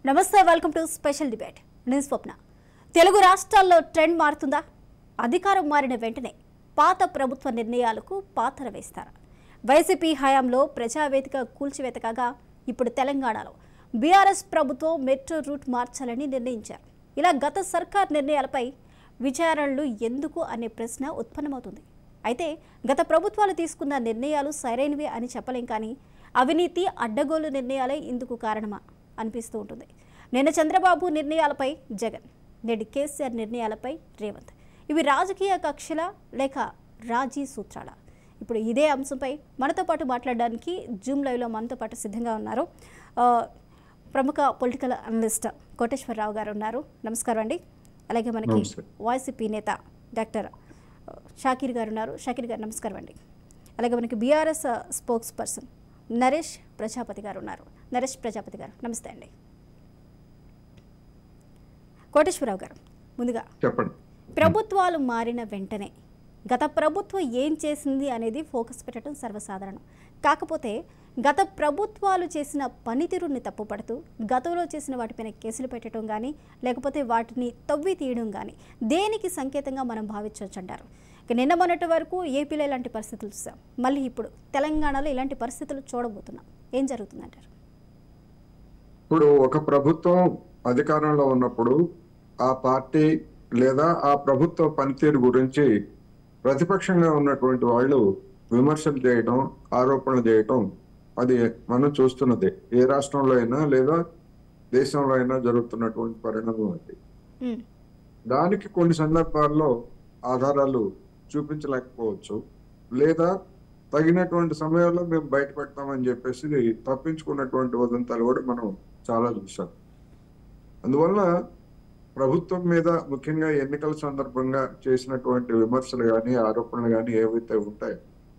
నమస్తే welcome to special debate నేను స్వప్న తెలుగు రాష్ట్రాల్లో ట్రెండ్ మారుతుందా అధికారం మారిన వెంటనే పాత ప్రభుత్వ నిర్ణయాలకు పాతర వేస్తారా వైసీపీ హయాంలో ప్రజావేదిక కూల్చివేత కాగా ఇప్పుడు తెలంగాణలో బీఆర్ఎస్ ప్రభుత్వం మెట్రో రూట్ మార్చాలని నిర్ణయించారు ఇలా గత సర్కార్ నిర్ణయాలపై విచారణలు ఎందుకు అనే ప్రశ్న ఉత్పన్నమవుతుంది అయితే గత ప్రభుత్వాలు తీసుకున్న నిర్ణయాలు సరైనవే అని చెప్పలేం కానీ అవినీతి అడ్డగోలు నిర్ణయాలే ఇందుకు కారణమా అనిపిస్తూ ఉంటుంది నిన్న చంద్రబాబు నిర్ణయాలపై జగన్ నేడు కేసీఆర్ నిర్ణయాలపై రేవంత్ ఇవి రాజకీయ కక్షల లేక రాజీ సూత్రాల ఇప్పుడు ఇదే అంశంపై మనతో పాటు మాట్లాడడానికి జూమ్ లైవ్లో మనతో పాటు సిద్ధంగా ఉన్నారు ఆ, ప్రముఖ పొలిటికల్ అనలిస్ట్ కోటేశ్వరరావు గారు ఉన్నారు నమస్కారం అండి అలాగే మనకి నమస్తే. వైసీపీ నేత డాక్టర్ ఆ, షాకీర్ గారు ఉన్నారు షాకీర్ గారు నమస్కారం అండి అలాగే మనకి బీఆర్ఎస్ స్పోక్స్ పర్సన్ నరేష్ ప్రజాపతి గారు ఉన్నారు నరేష్ ప్రజాపతి గారు నమస్తే అండి కోటేశ్వరరావు గారు ముందుగా చెప్పండి ప్రభుత్వాలు మారిన వెంటనే గత ప్రభుత్వం ఏం చేసింది అనేది ఫోకస్ పెట్టడం సర్వసాధారణం కాకపోతే గత ప్రభుత్వాలు చేసిన పనితీరుని తప్పుపడుతూ గతంలో చేసిన వాటిపైన కేసులు పెట్టడం కానీ లేకపోతే వాటిని తవ్వి తీయడం కానీ దేనికి సంకేతంగా మనం భావించవచ్చు అంటారు ఇక నిన్న మొన్నటి వరకు ఏపీలో ఇలాంటి పరిస్థితులు చూసాం మళ్ళీ ఇప్పుడు తెలంగాణలో ఇలాంటి పరిస్థితులు చూడబోతున్నాం ఏం జరుగుతుందంటారు ఇప్పుడు ఒక ప్రభుత్వం అధికారంలో ఉన్నప్పుడు ఆ పార్టీ లేదా ఆ ప్రభుత్వ పనితీరు గురించి ప్రతిపక్షంగా ఉన్నటువంటి వాళ్ళు విమర్శలు చేయటం ఆరోపణలు చేయటం అది మనం చూస్తున్నదే ఏ రాష్ట్రంలో అయినా లేదా దేశంలో అయినా జరుగుతున్నటువంటి పరిణామం అది ఉమ్, దానికి కొన్ని సందర్భాల్లో ఆధారాలు చూపించలేకపోవచ్చు లేదా తగినటువంటి సమయంలో మేము బయట పెడతామని చెప్పేసి తప్పించుకున్నటువంటి వదంతాలు కూడా మనం చాలా చూసాం అందువల్ల ప్రభుత్వం మీద ముఖ్యంగా ఎన్నికల సందర్భంగా చేసినటువంటి విమర్శలు కానీ ఆరోపణలు కానీ ఏవైతే ఉంటాయో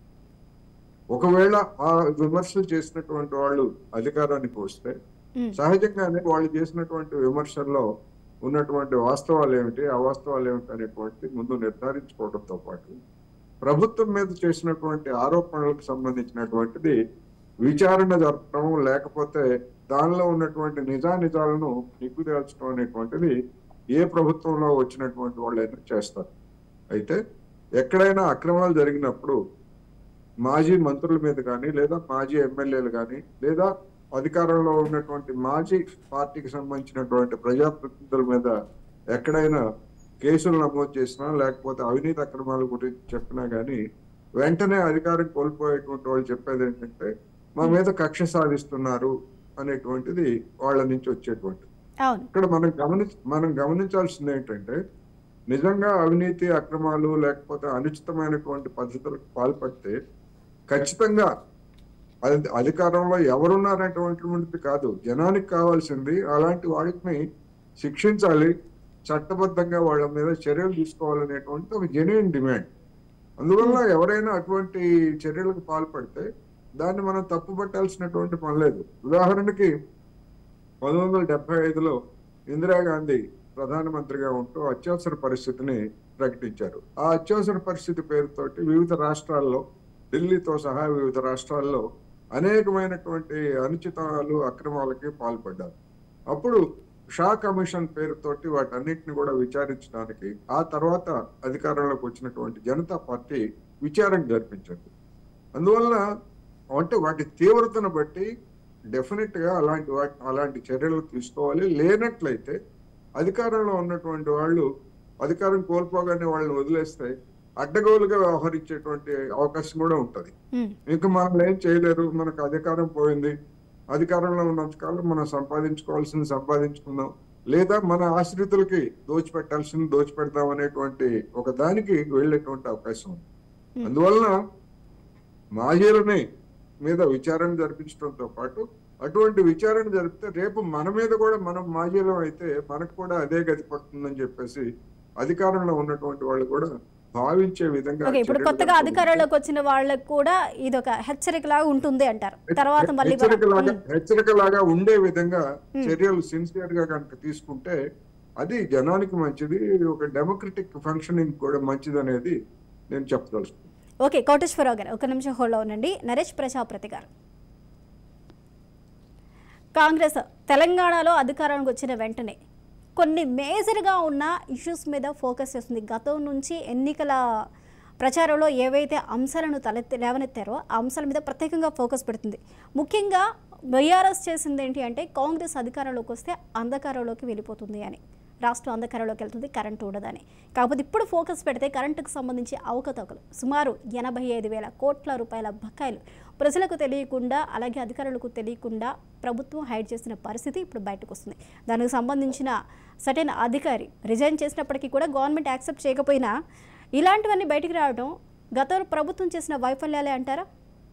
ఒకవేళ ఆ విమర్శలు చేసినటువంటి వాళ్ళు అధికారానికి వస్తే ఉమ్, సహజంగానే వాళ్ళు చేసినటువంటి విమర్శల్లో ఉన్నటువంటి వాస్తవాలు ఏమిటి అవాస్తవాలు ఏమిటి అనేటువంటి ముందు నిర్ధారించుకోవడంతో పాటు ప్రభుత్వం మీద చేసినటువంటి ఆరోపణలకు సంబంధించినటువంటిది విచారణ జరపడం లేకపోతే దానిలో ఉన్నటువంటి నిజానిజాలను నిగ్గుదేల్చడం అనేటువంటిది ఏ ప్రభుత్వంలో వచ్చినటువంటి వాళ్ళైనా చేస్తారు అయితే ఎక్కడైనా అక్రమాలు జరిగినప్పుడు మాజీ మంత్రుల మీద కానీ లేదా మాజీ ఎమ్మెల్యేలు కానీ లేదా అధికారంలో ఉన్నటువంటి మాజీ పార్టీకి సంబంధించినటువంటి ప్రజాప్రతినిధుల మీద ఎక్కడైనా కేసులు నమోదు చేసినా లేకపోతే అవినీతి అక్రమాల గురించి చెప్పినా గానీ వెంటనే అధికారం కోల్పోయేటువంటి వాళ్ళు చెప్పేది ఏంటంటే మా మీద కక్ష సాధిస్తున్నారు అనేటువంటిది వాళ్ళ నుంచి వచ్చేటువంటిది అవును ఇక్కడ మనం గమని మనం గమనించాల్సింది ఏంటంటే నిజంగా అవినీతి అక్రమాలు లేకపోతే అనుచితమైనటువంటి పద్ధతులకు పాల్పడితే ఖచ్చితంగా అది అధికారంలో ఎవరున్నారనేటువంటిది కాదు జనానికి కావాల్సింది అలాంటి వాటిని శిక్షించాలి చట్టబద్ధంగా వాళ్ళ మీద చర్యలు తీసుకోవాలనేటువంటి ఒక జెన్యున్ డిమాండ్ అందువల్ల ఎవరైనా అటువంటి చర్యలకు పాల్పడితే దాన్ని మనం తప్పు పట్టాల్సినటువంటి పని లేదు ఉదాహరణకి పంతొమ్మిది వందల డెబ్బై ఐదులో ఇందిరాగాంధీ ప్రధానమంత్రిగా ఉంటూ అత్యవసర పరిస్థితిని ప్రకటించారు ఆ అత్యవసర పరిస్థితి పేరుతోటి వివిధ రాష్ట్రాల్లో ఢిల్లీతో సహా వివిధ రాష్ట్రాల్లో అనేకమైనటువంటి అనుచితాలు అక్రమాలకి పాల్పడ్డారు అప్పుడు షా కమిషన్ పేరుతోటి వాటన్నిటిని కూడా విచారించడానికి ఆ తర్వాత అధికారంలోకి వచ్చినటువంటి జనతా పార్టీ విచారణ జరిపించింది అందువల్ల అంటే వాటి తీవ్రతను బట్టి డెఫినెట్ గా అలాంటి వాటి అలాంటి చర్యలు తీసుకోవాలి లేనట్లయితే అధికారంలో ఉన్నటువంటి వాళ్ళు అధికారం కోల్పోగానే వాళ్ళని వదిలేస్తే అడ్డగోలుగా వ్యవహరించేటువంటి అవకాశం కూడా ఉంటది ఉమ్, ఇంకా మనం ఏం చేయలేరు మనకు అధికారం పోయింది అధికారంలో ఉన్నంతకాలం మనం సంపాదించుకోవాల్సింది సంపాదించుకుందాం లేదా మన ఆశ్రితులకి దోచిపెట్టాల్సింది దోచిపెడదాం అనేటువంటి ఒక దానికి వెళ్ళేటువంటి అవకాశం ఉంది Hmm. అందువలన మాజీలని మీద విచారణ జరిపించడంతో పాటు అటువంటి విచారణ జరిపితే రేపు మన మీద కూడా మనం మాజీలం అయితే మనకు కూడా అదే గతి పడుతుందని చెప్పేసి అధికారంలో ఉన్నటువంటి వాళ్ళు కూడా భావించే విధంగా ఓకే ఇప్పుడు చర్యలు కొత్తగా జరపాలి. అధికారంలోకి వచ్చిన వాళ్ళకు కూడా ఇది ఒక హెచ్చరికలాగా ఉంటుంది అంటారు తర్వాత మళ్ళీ మనం- హెచ్చరికలాగా ఉమ్, హెచ్చరికలాగా ఉండే విధంగా చర్యలు సిన్సియర్ గా కనుక తీసుకుంటే అది జనానికి మంచిది ఒక డెమోక్రటిక్ ఫంక్షనింగ్ కూడా మంచిది అనేది నేను చెప్పదలుచుకున్నాను ఓకే కోటేశ్వరరావు గారు ఒక నిమిషం హోల్డ్లో ఉండండి నరేష్ ప్రజాప్రతి గారు కాంగ్రెస్ తెలంగాణలో అధికారానికి వచ్చిన వెంటనే కొన్ని మేజర్గా ఉన్న ఇష్యూస్ మీద ఫోకస్ చేస్తుంది గతం నుంచి ఎన్నికల ప్రచారంలో ఏవైతే అంశాలను తలెత్తి లేవనెత్తారో ఆ అంశాల మీద ప్రత్యేకంగా ఫోకస్ పెడుతుంది ముఖ్యంగా బీఆర్ఎస్ చేసింది ఏంటి అంటే కాంగ్రెస్ అధికారంలోకి వస్తే అంధకారంలోకి వెళ్ళిపోతుంది అని రాష్ట్రం అంధకారంలోకి వెళ్తుంది కరెంటు ఉండదని కాకపోతే ఇప్పుడు ఫోకస్ పెడితే కరెంటుకు సంబంధించి అవకతవకలు సుమారు ఎనభై ఐదు వేల కోట్ల రూపాయల బకాయిలు ప్రజలకు తెలియకుండా అలాగే అధికారులకు తెలియకుండా ప్రభుత్వం హైడ్ చేసిన పరిస్థితి ఇప్పుడు బయటకు వస్తుంది దానికి సంబంధించిన సటైన అధికారి రిజైన్ చేసినప్పటికీ కూడా గవర్నమెంట్ యాక్సెప్ట్ చేయకపోయినా ఇలాంటివన్నీ బయటికి రావడం గత ప్రభుత్వం చేసిన వైఫల్యాలే అంటారా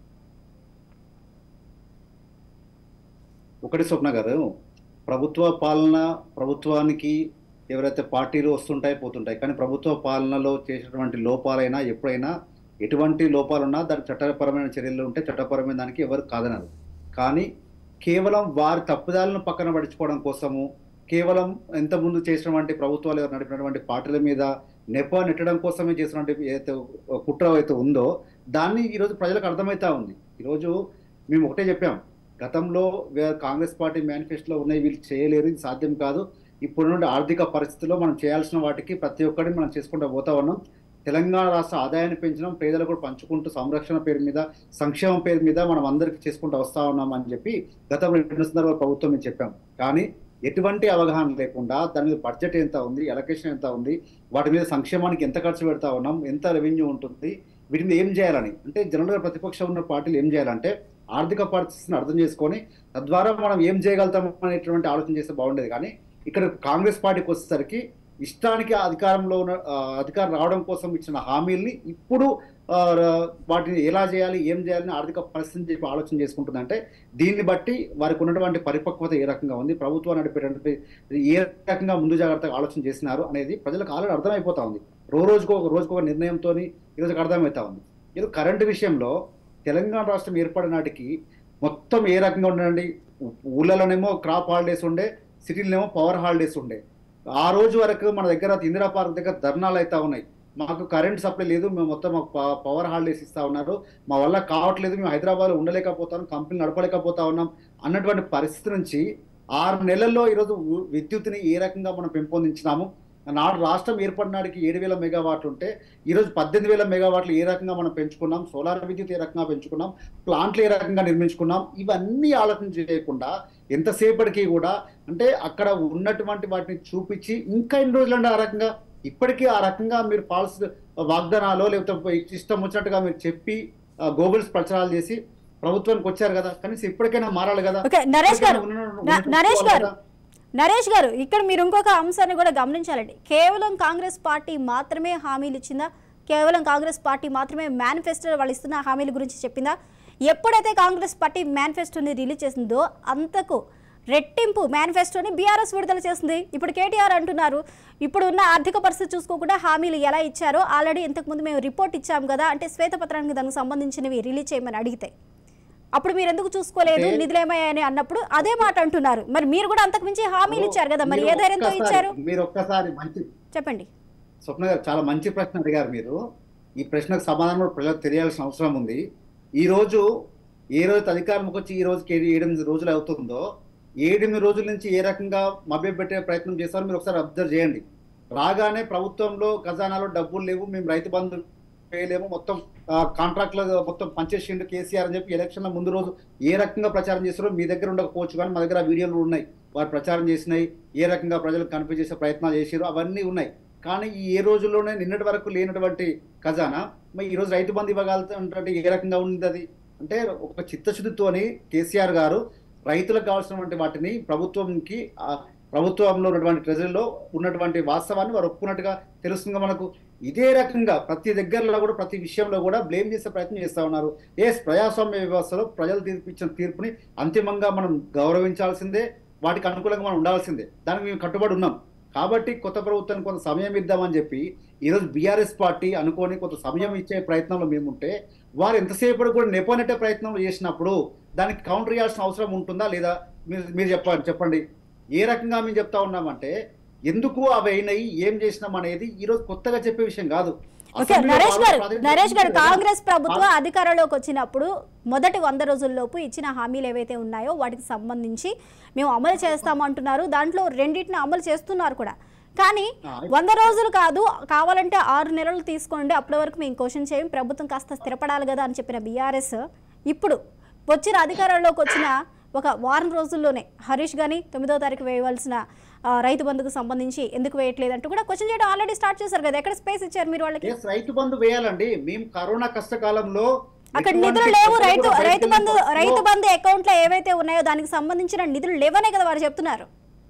ఒకటి స్వప్న గారు ప్రభుత్వ పాలన ప్రభుత్వానికి ఎవరైతే పార్టీలు వస్తుంటాయి పోతుంటాయి కానీ ప్రభుత్వ పాలనలో చేసినటువంటి లోపాలైనా ఎప్పుడైనా ఎటువంటి లోపాలున్నా దానికి చట్టపరమైన చర్యలు ఉంటే చట్టపరమైన దానికి ఎవరు కాదనరు కానీ కేవలం వారి తప్పుదాలను పక్కన పడుచుకోవడం కోసము కేవలం ఎంత ముందు చేసినటువంటి ప్రభుత్వాలు ఎవరు నడిపినటువంటి పార్టీల మీద నెప నెట్టడం కోసమే చేసినటువంటి ఏదైతే కుట్ర అయితే ఉందో దాన్ని ఈరోజు ప్రజలకు అర్థమవుతా ఉంది ఈరోజు మేము ఒకటే చెప్పాం గతంలో వే- కాంగ్రెస్ పార్టీ మేనిఫెస్టోలో ఉన్నాయి వీళ్ళు చేయలేరు ఇది సాధ్యం కాదు ఇప్పుడున్న ఆర్థిక పరిస్థితుల్లో మనం చేయాల్సిన వాటికి ప్రతి ఒక్కటి మనం చేసుకుంటూ పోతా ఉన్నాం తెలంగాణ రాష్ట్ర ఆదాయాన్ని పెంచడం పేదలకు కూడా పంచుకుంటూ సంరక్షణ పేరు మీద సంక్షేమం పేరు మీద మనం అందరికీ చేసుకుంటూ వస్తా ఉన్నాం అని చెప్పి గతంలో రెండు సందర్భాల ప్రభుత్వం మేము చెప్పాం కానీ ఎటువంటి అవగాహన లేకుండా దాని మీద బడ్జెట్ ఎంత ఉంది ఎలకేషన్ ఎంత ఉంది వాటి మీద సంక్షేమానికి ఎంత ఖర్చు పెడతా ఉన్నాం ఎంత రెవెన్యూ ఉంటుంది వీటి మీద ఏం చేయాలని అంటే జనరల్గా ప్రతిపక్షం ఉన్న పార్టీలు ఏం చేయాలంటే ఆర్థిక పరిస్థితిని అర్థం చేసుకొని తద్వారా మనం ఏం చేయగలుగుతాం అనేటువంటి ఆలోచన చేస్తే బాగుండేది కానీ ఇక్కడ కాంగ్రెస్ పార్టీకి వచ్చేసరికి ఇష్టానికి అధికారంలో ఉన్న ఆ, అధికారం రావడం కోసం ఇచ్చిన హామీల్ని ఇప్పుడు ఆ, ర- వాటిని ఎలా చేయాలి ఏం చేయాలని ఆర్థిక పరిస్థితిని చెప్పి ఆలోచన చేసుకుంటుందంటే దీన్ని బట్టి వారికి ఉన్నటువంటి పరిపక్వత ఏ రకంగా ఉంది ప్రభుత్వం నడిపేటువంటి ఏ రకంగా ముందు జాగ్రత్తగా ఆలోచన చేసినారు అనేది ప్రజలకు ఆల్రెడీ అర్థమైపోతా ఉంది రో రోజుకో ఒక రోజుకో ఒక నిర్ణయంతో ఈరోజు అర్థమవుతా ఉంది ఇది కరెంటు విషయంలో తెలంగాణ రాష్ట్రం ఏర్పడిన నాటికి మొత్తం ఏ రకంగా ఉండండి ఊళ్ళలోనేమో క్రాప్ హాలిడేస్ ఉండే సిటీలోనేమో పవర్ హాలిడేస్ ఉండే ఆ రోజు వరకు మన దగ్గర ఇందిరా పార్క్ దగ్గర ధర్నాలు అవుతా ఉన్నాయి మాకు కరెంట్ సప్లై లేదు మేము మొత్తం మాకు ప- పవర్ హాలిడేస్ ఇస్తా ఉన్నారు మా వల్ల కావట్లేదు మేము హైదరాబాద్లో ఉండలేకపోతాం కంపెనీ నడపలేకపోతా ఉన్నాం అన్నటువంటి పరిస్థితి నుంచి ఆరు నెలల్లో ఈరోజు వు- విద్యుత్తుని ఏ రకంగా మనం పెంపొందించినాము నాడు రాష్ట్రం ఏర్పడినాడికి ఏడు వేల మెగావాట్లు ఉంటే ఈరోజు పద్దెనిమిది వేల మెగావాట్లు ఏ రకంగా మనం పెంచుకున్నాం సోలార్ విద్యుత్ ఏ రకంగా పెంచుకున్నాం ప్లాంట్లు ఏ రకంగా నిర్మించుకున్నాం ఇవన్నీ ఆలోచన చేయకుండా ఎంతసేపటికి కూడా అంటే అక్కడ ఉన్నటువంటి వాటిని చూపించి ఇంకా ఎన్ని రోజులండి ఆ రకంగా ఇప్పటికీ ఆ రకంగా మీరు ఫాల్స్ వాగ్దానాలు లేకపోతే ఇష్టం వచ్చినట్టుగా మీరు చెప్పి గోగుల్స్ ప్రచారాలు చేసి ప్రభుత్వానికి వచ్చారు కదా కనీసం ఇప్పటికైనా మారాలి కదా ఓకే నరేష్ గారు ఇప్పటికైనా ఉన్న- న- ఉన్న- నరేష్ గారు కదా. నరేష్ గారు ఇక్కడ మీరు ఇంకొక అంశాన్ని కూడా గమనించాలండి కేవలం కాంగ్రెస్ పార్టీ మాత్రమే హామీలు ఇచ్చిందా కేవలం కాంగ్రెస్ పార్టీ మాత్రమే మేనిఫెస్టో వాళ్ళు ఇస్తున్న హామీల గురించి చెప్పిందా ఎప్పుడైతే కాంగ్రెస్ పార్టీ మేనిఫెస్టోని రిలీజ్ చేసిందో అంతకు రెట్టింపు మేనిఫెస్టోని బీఆర్ఎస్ విడుదల చేసింది ఇప్పుడు కేటీఆర్ అంటున్నారు ఇప్పుడు ఉన్న ఆర్థిక పరిస్థితి చూసుకోకుండా హామీలు ఎలా ఇచ్చారో ఆల్రెడీ ఇంతకుముందు మేము రిపోర్ట్ ఇచ్చాం కదా అంటే శ్వేతపత్రానికి దానికి సంబంధించినవి రిలీజ్ చేయమని అడిగితే అప్పుడు మీరు ఎందుకు చూసుకోలేదు అంటే- నిధులేమయ్యాయని అన్నప్పుడు అదే మాట అంటున్నారు మరి మీరు కూడా అంతకు మించి హామీలు ఇచ్చారు కదా మరి ఏ మీరు ధైర్యంతో ఒక్కసారి- ఇచ్చారు మీరు ఒక్కసారి మంచి చెప్పండి స్వప్న గారు చాలా మంచి ప్రశ్న అడిగారు మీరు ఈ ప్రశ్నకు సమాధానం కూడా ప్రజలకు తెలియాల్సిన అవసరం ఉంది ఈ రోజు ఏ రోజు అధికారంకి వచ్చి ఈ రోజుకి ఏడు- ఏడెనిమిది రోజులు అవుతుందో ఏడెనిమిది రోజుల నుంచి ఏ రకంగా మభ్యపెట్టే ప్రయత్నం చేస్తారో మీరు ఒకసారి అబ్జర్వ్ చేయండి రాగానే ప్రభుత్వంలో ఖజానాలో డబ్బులు లేవు మేము రైతు బంధు వేయలేము మొత్తం కాంట్రాక్ట్లో మొత్తం పనిచేసిండు కేసీఆర్ అని చెప్పి ఎలక్షన్ల ముందు రోజు ఏ రకంగా ప్రచారం చేస్తారో మీ దగ్గర ఉండకపోవచ్చు కానీ మా దగ్గర ఆ వీడియోలు ఉన్నాయి వారు ప్రచారం చేసినాయి ఏ రకంగా ప్రజలకు కన్ఫ్యూజ్ చేసే ప్రయత్నాలు చేసారు అవన్నీ ఉన్నాయి కానీ ఈ ఏ రోజుల్లోనే నిన్నటి వరకు లేనటువంటి ఖజానా మరి ఈ రోజు రైతు బంధు ఇవ్వగలుగుతున్నటువంటి ఏ రకంగా ఉంది అది అంటే ఒక చిత్తశుద్ధితోని కేసీఆర్ గారు రైతులకు కావాల్సినటువంటి వాటిని ప్రభుత్వంకి ఆ ప్రభుత్వంలో ఉన్నటువంటి ట్రెజరీలో ఉన్నటువంటి వాస్తవాన్ని వారు ఒప్పుకున్నట్టుగా తెలుస్తుంది మనకు ఇదే రకంగా ప్రతి దగ్గరలో కూడా ప్రతి విషయంలో కూడా బ్లేమ్ చేసే ప్రయత్నం చేస్తా ఉన్నారు ఏ ప్రజాస్వామ్య వ్యవస్థలో ప్రజలు తీర్పిచ్చిన తీర్పుని అంతిమంగా మనం గౌరవించాల్సిందే వాటికి అనుకూలంగా మనం ఉండాల్సిందే దానికి మేము కట్టుబడి ఉన్నాం కాబట్టి కొత్త ప్రభుత్వానికి కొంత సమయం ఇద్దామని చెప్పి ఈరోజు బీఆర్ఎస్ పార్టీ అనుకోని కొంత సమయం ఇచ్చే ప్రయత్నంలో మేముంటే వారు ఎంతసేపు కూడా నెపనెట్టే ప్రయత్నం చేసినప్పుడు దానికి కౌంటర్ చేయాల్సిన అవసరం ఉంటుందా లేదా మీరు మీరు చెప్పండి చెప్పండి ఏ రకంగా మేము చెప్తా ఉన్నామంటే ఎందుకు అవి అయినాయి ఏం చేసినాం అనేది ఈరోజు కొత్తగా చెప్పే విషయం కాదు ఓకే అసెంబ్లీలో నరేష్ గారు ప్రాధాన్యత నరేష్ గారు ఇచ్చారు కదా. కాంగ్రెస్ ప్రభుత్వం అధికారంలోకి వచ్చినప్పుడు మొదటి వంద రోజుల్లోపు ఇచ్చిన హామీలు ఏవైతే ఉన్నాయో వాటికి సంబంధించి మేము అమలు చేస్తామంటున్నారు దాంట్లో రెండింటిని అమలు చేస్తున్నారు కూడా కానీ ఆ, వంద రోజులు కాదు కావాలంటే ఆరు నెలలు తీసుకోండి అప్పటి వరకు మేము క్వశ్చన్ చేయం ప్రభుత్వం కాస్త స్థిరపడాలి కదా అని చెప్పిన బీఆర్ఎస్ ఇప్పుడు వచ్చిన అధికారంలోకి వచ్చిన ఒక వారం రోజుల్లోనే హరీష్ గాని తొమ్మిదో తారీఖు వేయవలసిన ఆ, రైతు బంధుకు సంబంధించి ఎందుకు వేయట్లేదు అంటూ కూడా క్వశ్చన్ చేయడం ఆల్రెడీ స్టార్ట్ చేశారు కదా ఎక్కడ స్పేస్ ఇచ్చారు మీరు వాళ్ళకి ఎస్ రైతు బంధు వేయాలండి మేము కరోనా కష్టకాలంలో అక్కడ ఎటువంటి నిధులు లేవు ప్రజలు రైతు కూడా బయటికి రైతు బంధు వెళ్ళిన రైతు పరిస్థితిలో బంధు అకౌంట్ లో ఏవైతే ఉన్నాయో దానికి సంబంధించిన నిధులు లేవనే కదా వారు చెప్తున్నారు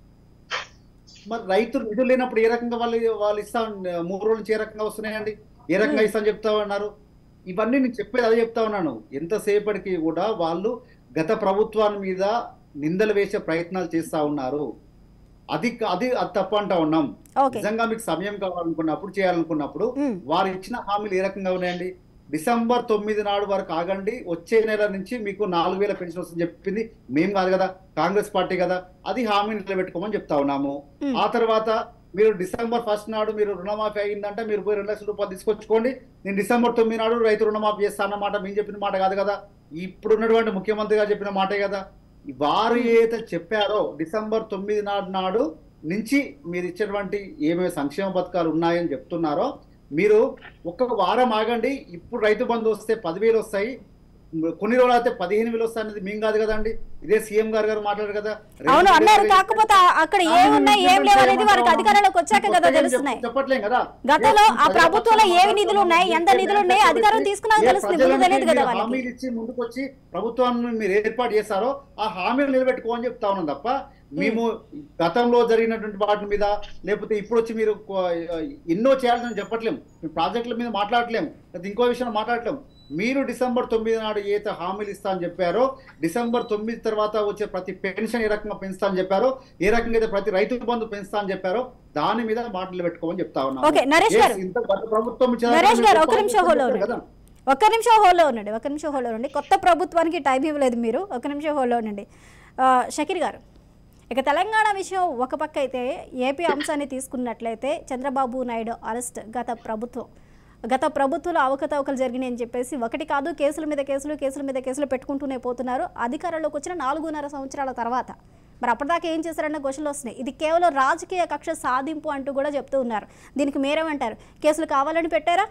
మరి రైతులు నిధులు లేనప్పుడు ఏ రకంగా వాళ్ళు వాళ్ళు ఇస్తా మూడు రోజుల నుంచి ఏ రకంగా వస్తున్నాయండి ఏ రకంగా ఇస్తా చెప్తా ఉన్నారు ఇవన్నీ నేను చెప్పేది అదే చెప్తా ఉన్నాను ఎంతసేపటికి కూడా వాళ్ళు గత ప్రభుత్వాన్ని మీద నిందలు వేసే ప్రయత్నాలు చేస్తా ఉన్నారు అది అది అది తప్పు అంటా ఉన్నాం ఓకే నిజంగా మీకు సమయం కావాలనుకున్నప్పుడు చేయాలనుకున్నప్పుడు మ్మ్. వారు ఇచ్చిన హామీలు ఏ రకంగా ఉన్నాయండి డిసెంబర్ తొమ్మిది నాడు వరకు ఆగండి వచ్చే నెల నుంచి మీకు నాలుగు వేల పెన్షన్ వస్తుందని చెప్పింది మేము కాదు కదా కాంగ్రెస్ పార్టీ కదా అది హామీ నిలబెట్టుకోమని చెప్తా ఉన్నాము మ్మ్. ఆ తర్వాత మీరు డిసెంబర్ ఫస్ట్ నాడు మీరు రుణమాఫీ అయిందంటే మీరు పోయి రెండు లక్షల రూపాయలు తీసుకొచ్చుకోండి నేను డిసెంబర్ తొమ్మిది నాడు రైతు రుణమాఫీ చేస్తానన్నమాట మేము చెప్పిన మాట కాదు కదా ఇప్పుడు ఉన్నటువంటి ముఖ్యమంత్రి గారు చెప్పిన మాటే కదా వారు ఏదైతే చెప్పారో డిసెంబర్ తొమ్మిది నాడు నాడు నుంచి మీరు ఇచ్చేటువంటి ఏమేమి సంక్షేమ పథకాలు ఉన్నాయని చెప్తున్నారో మీరు ఒక్క వారం ఆగండి ఇప్పుడు రైతు బంధు వస్తే పదివేలు వస్తాయి కొన్ని రోజులు అయితే పదిహేను వేలు వస్తాయి అనేది మేము కాదు కదండి ఇదే సీఎం గారు గారు మాట్లాడారు కదా అవును రేవంత్ అన్నారు రెడ్డి గారు కాకపోతే ఆ- అక్కడ ఏమి ఉన్నాయి ఏం లేవు అనేది వారికి అధికారంలోకి వచ్చాక కదా కొత్తగా ఏం తెలుస్తున్నాయి చెప్ప- చెప్పట్లేం కదా గతంలో ఆ ప్రజల ప్రభుత్వంలో పక్షాన ఏవి నిధులు ఉన్నాయి ఎంత మాట్లాడుతున్నారు. నిధులు ఉన్నాయి అధికారం తీసుకున్నాక ఏ తెలుస్తుంది ముందు ప్రజలకి తెలియదు కదా మీరు వాళ్ళకి హామీలు ఇచ్చి ముందుకు వచ్చి ప్రభుత్వాన్ని మీరు ఏర్పాటు చేశారో ఆ హామీలు నిలబెట్టుకోమని చెప్తా ఉన్నాం తప్ప మేము గతంలో జరిగినటువంటి వాటి మీద లేకపోతే ఇప్పుడు వచ్చి మీరు కొ- ఎన్నో చేయాలని చెప్పట్లేం మీ ప్రాజెక్టుల మీద మాట్లాడట్లేం లేదా ఇంకో విషయం మాట్లాడట్లేం మీరు డిసెంబర్ తొమ్మిది నాడు ఏదైతే హామీలు ఇస్తా అని చెప్పారో డిసెంబర్ తొమ్మిది తర్వాత వచ్చే ప్రతి పెన్షన్ ఏ రకంగా పెంచుతా అని చెప్పారో ఏ రకంగా అయితే ప్రతి రైతు బంధు పెంచుతా అని చెప్పారో దాని మీద మాటలు పెట్టుకోమని చెప్తా ఉన్నాం ఓకే, నరేష్ గారు. ఇంత గత ప్రభుత్వం ఇచ్చిన నరేష్ గారు ఒక చెప్పారు నిమిషం హోల్లో కదా. ఉండండి ఒక్క నిమిషం హోల్లో ఉండండి ఒక నిమిషం హోల్లో ఉండండి కొత్త ప్రభుత్వానికి టైం ఇవ్వలేదు మీరు ఒక నిమిషం హోల్లో ఉండండి ఆ, షకీర్ గారు ఇక తెలంగాణ విషయం ఒక పక్క అయితే ఏపీ అంశాన్ని తీసుకున్నట్లయితే చంద్రబాబు నాయుడు అరెస్ట్ గత ప్రభుత్వం గత ప్రభుత్వంలో అవకతవకలు జరిగినాయని చెప్పేసి ఒకటి కాదు కేసుల మీద కేసులు కేసుల మీద కేసులు పెట్టుకుంటూనే పోతున్నారు అధికారంలోకి వచ్చిన నాలుగున్నర సంవత్సరాల తర్వాత మరి అప్పటిదాకా ఏం చేశారన్న క్వశ్చన్లు వస్తున్నాయి ఇది కేవలం రాజకీయ కక్ష సాధింపు అంటూ కూడా చెప్తూ ఉన్నారు దీనికి మీరేమంటారు కేసులు కావాలని పెట్టారా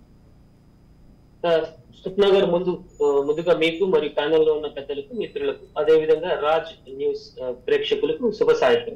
ఆ, స్వప్న గారు ముందు ఆ, ముందుగా మీకు మరియు ప్యానెల్ లో ఉన్న పెద్దలకు మిత్రులకు అదే విధంగా రాజ్ న్యూస్ ఆ, ప్రేక్షకులకు శుభ సాయంత్రం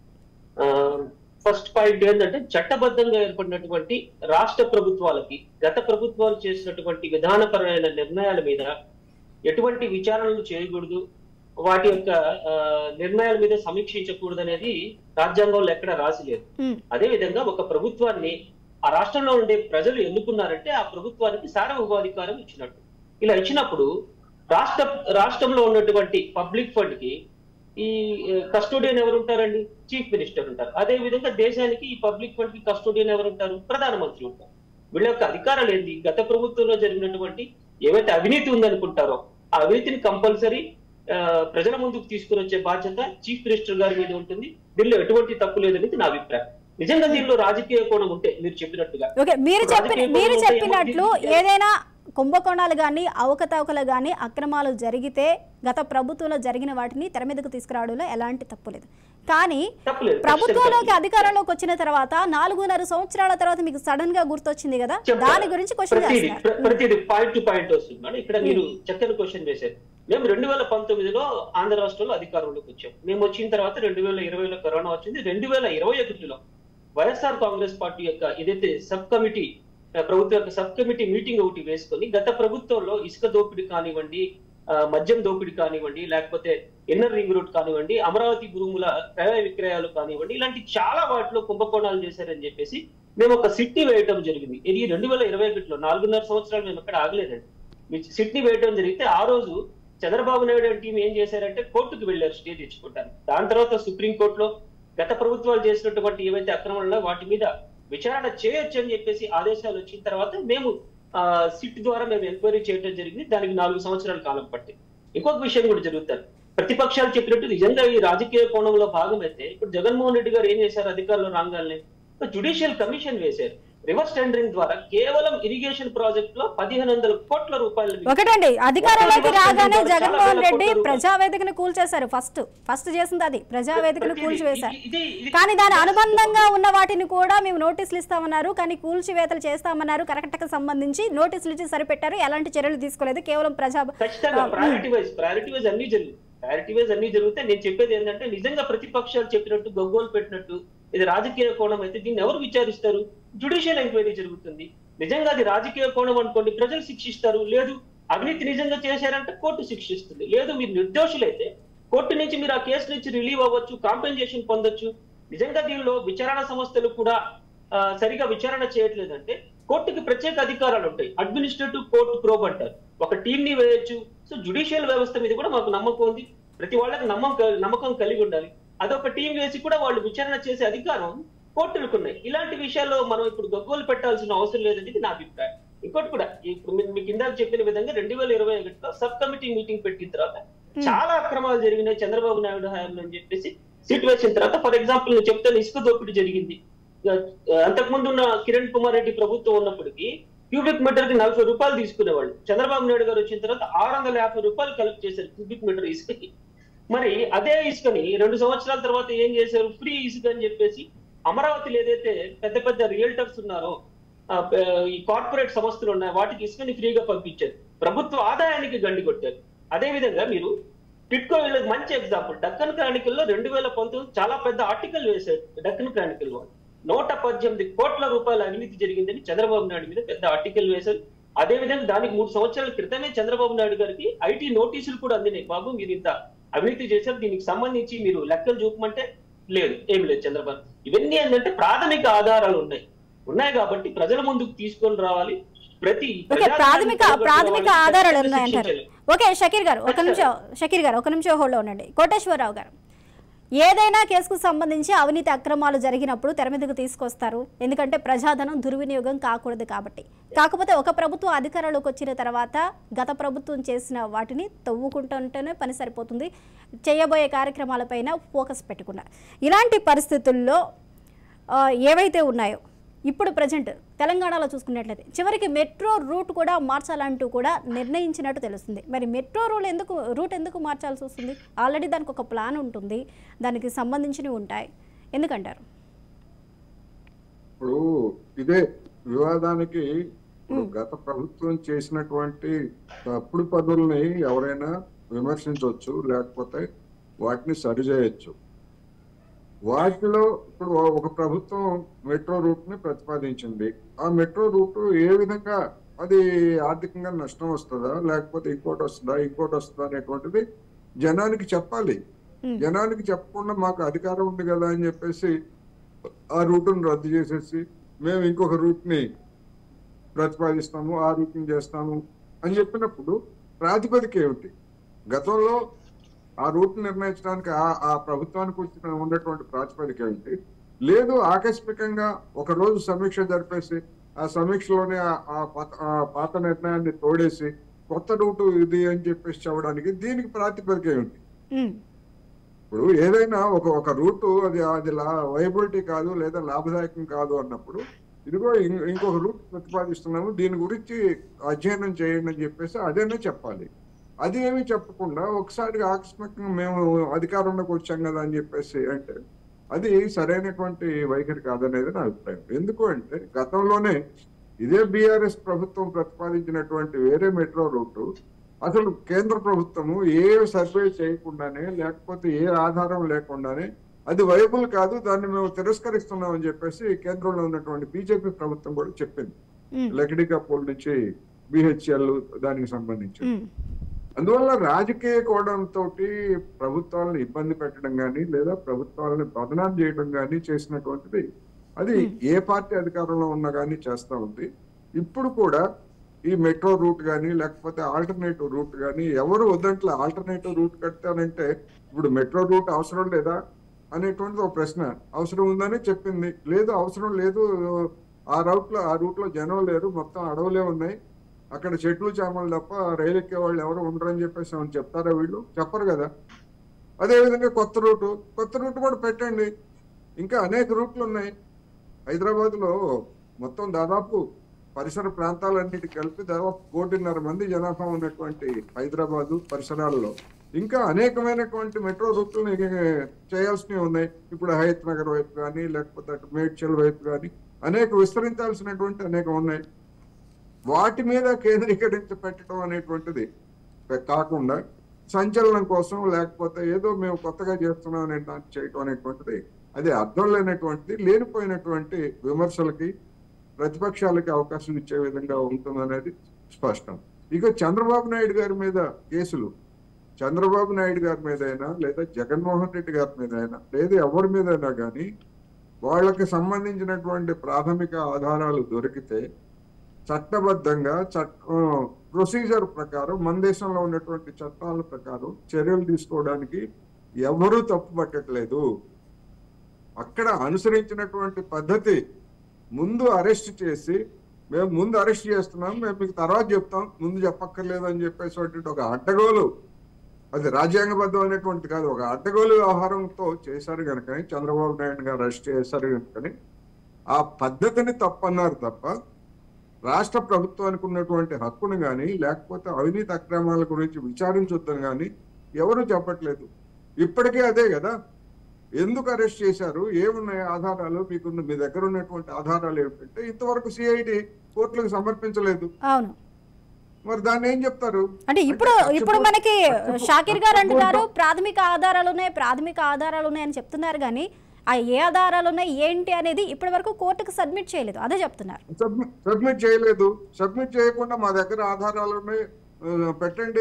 ఫస్ట్ పాయింట్ ఏంటంటే చట్టబద్ధంగా ఏర్పడినటువంటి రాష్ట్ర ప్రభుత్వాలకి గత ప్రభుత్వాలు చేసినటువంటి విధానపరమైన నిర్ణయాల మీద ఎటువంటి విచారణలు చేయకూడదు వాటి యొక్క ఆ, నిర్ణయాల మీద సమీక్షించకూడదు అనేది రాజ్యాంగంలో ఎక్కడ రాసి లేదు ఉమ్, అదే విధంగా ఒక ప్రభుత్వాన్ని ఆ రాష్ట్రంలో ఉండే ప్రజలు ఎన్నుకున్నారంటే ఆ ప్రభుత్వానికి సార్వభౌమాధికారం ఇచ్చినట్టు ఇలా ఇచ్చినప్పుడు రాష్ట్ర రాష్ట్రంలో ఉన్నటువంటి పబ్లిక్ ఫండ్ కి ఈ కస్టోడియన్ ఎవరు ఉంటారండి చీఫ్ మినిస్టర్ ఉంటారు అదే విధంగా దేశానికి ఈ పబ్లిక్ ఫండ్ కి కస్టోడియన్ ఎవరు ఉంటారు ప్రధానమంత్రి ఉంటారు వీళ్ళ యొక్క అధికారాలు ఏంటి గత ప్రభుత్వంలో జరిగినటువంటి ఏవైతే అవినీతి ఉందనుకుంటారో ఆ అవినీతిని కంపల్సరీ ప్రజల ముందుకు తీసుకుని వచ్చే బాధ్యత చీఫ్ మినిస్టర్ గారి మీద ఉంటుంది దీనిలో ఎటువంటి తప్పు లేదనేది నా అభిప్రాయం నిజంగా దీనిలో రాజకీయ కోణం ఉంటే మీరు చెప్పినట్టుగా ఓకే మీరు ఇప్పుడు చెప్పిన రాజకీయ మీరు కోణం ఉంటే చెప్పినట్లు ఏమవుతుంది? ఏదైనా కుంభకోణాలు కానీ అవకతవకలు కానీ అక్రమాలు జరిగితే గత ప్రభుత్వంలో జరిగిన వాటిని తెర మీదకు తీసుకురావడంలో ఎలాంటి తప్పు లేదు కానీ తప్పులేదు ప్రభుత్వంలోకి అధికారంలోకి వచ్చిన తర్వాత నాలుగున్నర సంవత్సరాల తర్వాత మీకు సడన్ గా గుర్తొచ్చింది కదా చెప్తాను. దాని గురించి క్వశ్చన్ ప్రతిదీ చేస్తున్నారు ప్ర- ప్రతిదీ పాయింట్ టు పాయింట్ వస్తుంది మేడం ఇక్కడ మీరు చక్కని క్వశ్చన్ వేశారు మేము రెండు వేల పంతొమ్మిదిలో ఆంధ్ర రాష్ట్రంలో అధికారంలోకి వచ్చాం మేము వచ్చిన తర్వాత రెండు వేల ఇరవైలో కరోనా వచ్చింది రెండు వేల ఇరవై ఒకటిలో వైఎస్ఆర్ కాంగ్రెస్ పార్టీ యొక్క ఏదైతే సబ్ కమిటీ ఆ, ప్రభుత్వ యొక్క సబ్ కమిటీ మీటింగ్ ఒకటి వేసుకొని గత ప్రభుత్వంలో ఇసుక దోపిడీ కానివ్వండి ఆ, మద్యం దోపిడీ కానివ్వండి లేకపోతే ఇన్నర్ రింగ్ రోడ్ కానివ్వండి అమరావతి భూముల క్రయ విక్రయాలు కానివ్వండి ఇలాంటి చాలా వాటిలో కుంభకోణాలు చేశారని చెప్పేసి మేము ఒక సిట్టి వేయటం జరిగింది ఇది రెండు వేల ఇరవై ఒకటిలో నాలుగున్నర సంవత్సరాలు మేము ఎక్కడ ఆగలేదండి మీ సిట్టి వేయటం జరిగితే ఆ రోజు చంద్రబాబు నాయుడు టీం ఏం చేశారంటే కోర్టుకు వెళ్ళారు స్టే తెచ్చుకుంటారు దాని తర్వాత సుప్రీం కోర్టులో గత ప్రభుత్వాలు చేసినటువంటి ఏవైతే అక్రమాలు ఉన్నాయో వాటి మీద విచారణ చేయొచ్చు అని చెప్పేసి ఆదేశాలు వచ్చిన తర్వాత మేము ఆ, సిట్ ద్వారా మేము ఎంక్వైరీ చేయడం జరిగింది దానికి నాలుగు సంవత్సరాల కాలం పట్టింది ఇంకొక విషయం కూడా జరుగుతుంది ప్రతిపక్షాలు చెప్పినట్టు నిజంగా ఈ రాజకీయ కోణంలో భాగమైతే ఇప్పుడు జగన్మోహన్ రెడ్డి గారు ఏం చేశారు అధికారంలో రాగానే జుడిషియల్ కమిషన్ వేశారు రివర్స్ టెండరింగ్ ద్వారా కేవలం ఇరిగేషన్ ప్రాజెక్ట్ లో పదిహేను వందల కోట్ల రూపాయలు ఒకటండి అధికారంలోకి ఒక్క రాగానే నిమిషం జగన్మోహన్ చాలా రెడ్డి కోట్ల రూపాయలు. ప్రజావేదికను కూల్చేశారు ఫస్ట్ ఫస్ట్ చేసింది అది ప్రజావేదికను ప్రతిదీ, కూల్చివేశారు ఇది- ఇది- ఇది- కానీ దాని అనుబంధంగా ఉన్న వాటిని కూడా మేము నోటీసులు ఇస్తామన్నారు కానీ కూల్చివేతలు చేస్తామన్నారు కరెక్ట్గా సంబంధించి నోటీసులు ఇచ్చి సరిపెట్టారు ఎలాంటి చర్యలు తీసుకోలేదు కేవలం ప్రజా ఖచ్చితంగా ఆ, ప్రయారిటీ వైజ్ ప్రయారిటీ వైజ్ అన్ని జరుగుతాయి ప్రయారిటీ వైజ్ అన్ని జరిగితే నేను చెప్పేది ఏంటంటే నిజంగా ప్రతిపక్షాలు చెప్పినట్టు గగ్గోలు పెట్టినట్టు ఇది రాజకీయ కోణం అయితే దీన్ని ఎవరు విచారిస్తారు జుడిషియల్ ఎంక్వైరీ జరుగుతుంది నిజంగా అది రాజకీయ కోణం అనుకోండి ప్రజలు శిక్షిస్తారు లేదు అవినీతి నిజంగా చేశారంటే కోర్టు శిక్షిస్తుంది లేదు మీరు నిర్దోషులైతే కోర్టు నుంచి మీరు ఆ కేసు నుంచి రిలీవ్ అవ్వచ్చు కాంపెన్సేషన్ పొందొచ్చు నిజంగా దీనిలో విచారణ సంస్థలు కూడా ఆ, సరిగా విచారణ చేయట్లేదంటే కోర్టుకి ప్రత్యేక అధికారాలు ఉంటాయి అడ్మినిస్ట్రేటివ్ కోర్టు ప్రోబ్ అంటారు ఒక టీం ని వేయొచ్చు సో జుడిషియల్ వ్యవస్థ మీద కూడా మాకు నమ్మకం ఉంది ప్రతి వాళ్ళకి నమ్మకం నమ్మకం కలిగి ఉండాలి అదొక టీం వేసి కూడా వాళ్ళు విచారణ చేసే అధికారం కోర్టులకు ఉన్నాయి ఇలాంటి విషయాల్లో మనం ఇప్పుడు గగ్గోలు పెట్టాల్సిన అవసరం లేదనేది నా అభిప్రాయం ఇంకోటి కూడా ఇప్పుడు మీ- మీకు ఇందాక చెప్పిన విధంగా రెండు వేల ఇరవై ఒకటిలో సబ్ కమిటీ మీటింగ్ పెట్టిన తర్వాత చాలా అక్రమాలు జరిగినాయి చంద్రబాబు నాయుడు హయాంలో అని చెప్పేసి సీట్ వేసిన తర్వాత ఫర్ ఎగ్జాంపుల్ నేను చెప్తాను ఇసుక దోపిడీ జరిగింది అంతకుముందు ఉన్న కిరణ్ కుమార్ రెడ్డి ప్రభుత్వం ఉన్నప్పటికీ క్యూబిక్ మీటర్ కి నలభై రూపాయలు తీసుకునేవాళ్ళు చంద్రబాబు నాయుడు గారు వచ్చిన తర్వాత ఆరు వందల యాభై రూపాయలు కలెక్ట్ చేశారు క్యూబిక్ మీటర్ ఇసుకకి మరి అదే ఇసుకని రెండు సంవత్సరాల తర్వాత ఏం చేశారు ఫ్రీ ఇసుక అని చెప్పేసి అమరావతిలో ఏదైతే పెద్ద పెద్ద రియల్టర్స్ ఉన్నారో ఆ, ప- ఈ కార్పొరేట్ సంస్థలు ఉన్నాయి వాటికి ఇసుకని ఫ్రీగా పంపించారు ప్రభుత్వ ఆదాయానికి గండి కొట్టారు అదే విధంగా మీరు టిట్కో వీళ్ళకి మంచి ఎగ్జాంపుల్ డక్కన్ క్రానికల్ లో రెండు వేల పంతొమ్మిది చాలా పెద్ద ఆర్టికల్ వేశారు డక్కన్ క్రానికల్ వాళ్ళు నూట పద్దెనిమిది కోట్ల రూపాయల అవినీతి జరిగిందని చంద్రబాబు నాయుడు మీద పెద్ద ఆర్టికల్ వేశారు అదే విధంగా దానికి మూడు సంవత్సరాల క్రితమే చంద్రబాబు నాయుడు గారికి ఐటీ నోటీసులు కూడా అందినాయి బాబు మీరు ఇంత అవినీతి చేశారు దీనికి సంబంధించి మీరు లెక్కలు చూపమంటే లేదు ఏం లేదు చంద్రబాబు ఇవన్నీ ఏంటంటే ప్రాథమిక ఆధారాలు ఉన్నాయి ఉన్నాయి కాబట్టి ప్రజల ముందుకు తీసుకొని రావాలి ప్రతి ఓకే ప్రజాస్వామ్య ప్రాథమిక ప్రజలకు ప్రాథమిక వాళ్ళకి ఆధారాలు ఖచ్చితంగా ఉన్నాయంటారు శిక్షించాలి. ఓకే షకీర్ గారు ఒక నిమిషం షకీర్ గారు ఒక నిమిషం హోల్డ్లో ఉండండి కోటేశ్వరరావు గారు ఏదైనా కేసుకు సంబంధించి అవినీతి అక్రమాలు జరిగినప్పుడు తెర మీదకు తీసుకొస్తారు ఎందుకంటే ప్రజాధనం దుర్వినియోగం కాకూడదు కాబట్టి కాకపోతే ఒక ప్రభుత్వం అధికారంలోకి వచ్చిన తర్వాత గత ప్రభుత్వం చేసిన వాటిని తవ్వుకుంటుంటేనే పని సరిపోతుంది చేయబోయే కార్యక్రమాలపైన ఫోకస్ పెట్టుకున్నారు ఇలాంటి పరిస్థితుల్లో ఆ, ఏవైతే ఉన్నాయో ఇప్పుడు ప్రజెంట్ తెలంగాణలో చూసుకున్నట్లయితే చివరికి మెట్రో రూట్ కూడా మార్చాలంటూ కూడా నిర్ణయించినట్టు తెలుస్తుంది మరి మెట్రో రూల్ ఎందుకు రూట్ ఎందుకు మార్చాల్సి వస్తుంది ఆల్రెడీ దానికి ఒక ప్లాన్ ఉంటుంది దానికి సంబంధించినవి ఉంటాయి ఎందుకంటారు ఇప్పుడు ఇదే వివాదానికి ఇప్పుడు గత ప్రభుత్వం చేసినటువంటి తప్పుడు పనుల్ని ఎవరైనా విమర్శించవచ్చు లేకపోతే వాటిని సరిచేయచ్చు వాటిలో ఇప్పుడు ఒక ప్రభుత్వం మెట్రో రూట్ ని ప్రతిపాదించింది ఆ మెట్రో రూట్ ఏ విధంగా అది ఆర్థికంగా నష్టం వస్తుందా లేకపోతే ఇంకోటి వస్తుందా ఇంకోటి వస్తుందా అనేటువంటిది జనానికి చెప్పాలి ఉమ్. జనానికి చెప్పకుండా మాకు అధికారం ఉంది కదా అని చెప్పేసి ఆ రూట్ను రద్దు చేసేసి మేము ఇంకొక రూట్ ని ప్రతిపాదిస్తాము ఆ రూట్ ని చేస్తాము అని చెప్పినప్పుడు ప్రాతిపదిక ఏమిటి గతంలో ఆ రూట్ నిర్ణయించడానికి ఆ ఆ ప్రభుత్వానికి వచ్చిన ఉన్నటువంటి ప్రాతిపదిక ఏమిటి లేదు ఆకస్మికంగా ఒక రోజు సమీక్ష జరిపేసి ఆ సమీక్షలోనే ఆ- ఆ పాత- ఆ పాత నిర్ణయాన్ని తోడేసి కొత్త రూటు ఇది అని చెప్పేసి చెప్పడానికి దీనికి ప్రాతిపదిక ఏమిటి ఉమ్. ఇప్పుడు ఏదైనా ఒక ఒక రూట్ అది అది వైబిలిటీ కాదు లేదా లాభదాయకం కాదు అన్నప్పుడు ఇదిగో ఇం- ఇంకొక రూట్ ప్రతిపాదిస్తున్నాము దీని గురించి అధ్యయనం చేయండి అని చెప్పేసి అదేనే చెప్పాలి అది ఏమీ చెప్పకుండా ఒకసారి ఆకస్మికంగా మేము అధికారంలోకి వచ్చాం కదా అని చెప్పేసి అంటే అది సరైనటువంటి వైఖరి కాదనేది నా అభిప్రాయం ఎందుకు అంటే గతంలోనే ఇదే బీఆర్ఎస్ ప్రభుత్వం ప్రతిపాదించినటువంటి వేరే మెట్రో రూటు అసలు కేంద్ర ప్రభుత్వము ఏ సర్వే చేయకుండానే లేకపోతే ఏ ఆధారం లేకుండానే అది వైబుల్ కాదు దాన్ని మేము తిరస్కరిస్తున్నాం అని చెప్పేసి కేంద్రంలో ఉన్నటువంటి బీజేపీ ప్రభుత్వం కూడా చెప్పింది ఉమ్. లకిడికా పోల్ నుంచి బిహెచ్ఎల్ దానికి సంబంధించి ఉమ్. అందువల్ల రాజకీయ కోణంతో ప్రభుత్వాలను ఇబ్బంది పెట్టడం కానీ లేదా ప్రభుత్వాలను బదనాం చేయడం కానీ చేసినటువంటిది అది ఏ పార్టీ అధికారంలో ఉన్నా కానీ చేస్తా ఉంది ఇప్పుడు కూడా ఈ మెట్రో రూట్ కానీ లేకపోతే ఆల్టర్నేటివ్ రూట్ కానీ ఎవరు వద్దంట్ల ఆల్టర్నేటివ్ రూట్ కట్టానంటే ఇప్పుడు మెట్రో రూట్ అవసరం లేదా అనేటువంటిది ఒక ప్రశ్న అవసరం ఉందని చెప్పింది లేదు అవసరం లేదు ఆ రూట్ లో ఆ రూట్ లో జనం లేరు మొత్తం అడవులే ఉన్నాయి అక్కడ చెట్లు చేమలు తప్ప రైలు ఎక్కే వాళ్ళు ఎవరు ఉండరని చెప్పేసి ఏమైనా చెప్తారా వీళ్ళు చెప్పరు కదా అదే విధంగా కొత్త రూటు కొత్త రూట్ కూడా పెట్టండి ఇంకా అనేక రూట్లు ఉన్నాయి హైదరాబాద్ లో మొత్తం దాదాపు పరిసర ప్రాంతాలన్నిటి కలిపి దాదాపు కోటిన్నర మంది జనాభా ఉన్నటువంటి హైదరాబాదు పరిసరాల్లో ఇంకా అనేకమైనటువంటి మెట్రో రూట్లని చేయాల్సినవి ఉన్నాయి ఇప్పుడు హయత్ నగర్ వైపు కానీ లేకపోతే అటు మేడ్చల్ వైపు కానీ అనేక విస్తరించాల్సినటువంటి అనేక ఉన్నాయి వాటి మీద కేంద్రీకరించి పెట్టడం అనేటువంటిది కాకుండా సంచలనం కోసం లేకపోతే ఏదో మేము కొత్తగా చేస్తున్నాం అనే దాన్ని చేయటం అనేటువంటిది అది అర్థం లేనటువంటిది లేనిపోయినటువంటి విమర్శలకి ప్రతిపక్షాలకి అవకాశం ఇచ్చే విధంగా ఉంటుందనేది స్పష్టం ఇక చంద్రబాబు నాయుడు గారి మీద కేసులు చంద్రబాబు నాయుడు గారి మీద అయినా లేదా జగన్మోహన్ రెడ్డి గారి మీద అయినా లేదా ఎవరి మీద అయినా కానీ వాళ్ళకి సంబంధించినటువంటి ప్రాథమిక ఆధారాలు దొరికితే చట్టబద్ధంగా చట్ట ప్రొసీజర్ ప్రకారం మన దేశంలో ఉన్నటువంటి చట్టాల ప్రకారం చర్యలు తీసుకోవడానికి ఎవరూ తప్పు పట్టట్లేదు అక్కడ అనుసరించినటువంటి పద్ధతి ముందు అరెస్ట్ చేసి మేము ముందు అరెస్ట్ చేస్తున్నాం మేము మీకు తర్వాత చెప్తాం ముందు చెప్పక్కర్లేదు అని చెప్పేసి ఒక అడ్డగోలు అది రాజ్యాంగబద్ధం అనేటువంటి కాదు ఒక అడ్డగోలు వ్యవహారంతో చేశారు కనుక చంద్రబాబు నాయుడు గారు అరెస్ట్ చేశారు కనుకని ఆ పద్ధతిని తప్పన్నారు తప్ప రాష్ట్ర ప్రభుత్వానికి ఉన్నటువంటి హక్కును కానీ లేకపోతే అవినీతి అక్రమాల గురించి విచారించొద్దని కానీ ఎవరు చెప్పట్లేదు ఇప్పటికే అదే కదా ఎందుకు అరెస్ట్ చేశారు ఏమున్నాయి ఆధారాలు మీకు మీ దగ్గర ఉన్నటువంటి ఆధారాలు ఏమిటంటే ఇంతవరకు సిఐడి కోర్టులకు సమర్పించలేదు అవును మరి దాన్ని ఏం చెప్తారు అంటే ఇప్పుడు అంటే ఇప్పుడు కక్షపూ- మనకి కక్షపూ- షాకిర్ గారు అంటున్నారు కక్షపూరితం- ప్రాథమిక ఆధారాలు ఉన్నాయి ప్రాథమిక ఆధారాలు ఉన్నాయని చెప్తున్నారు కానీ ఆ ఏ ఆధారాలు ఉన్నాయి ఏంటి అనేది ఇప్పటి వరకు కోర్టుకు సబ్మిట్ చేయలేదు అదే చెప్తున్నారు సబ్మిట్ సబ్మిట్ చేయలేదు సబ్మిట్ చేయకుండా మా దగ్గర ఆధారాలు ఉన్నాయి ఆ, పెట్టండి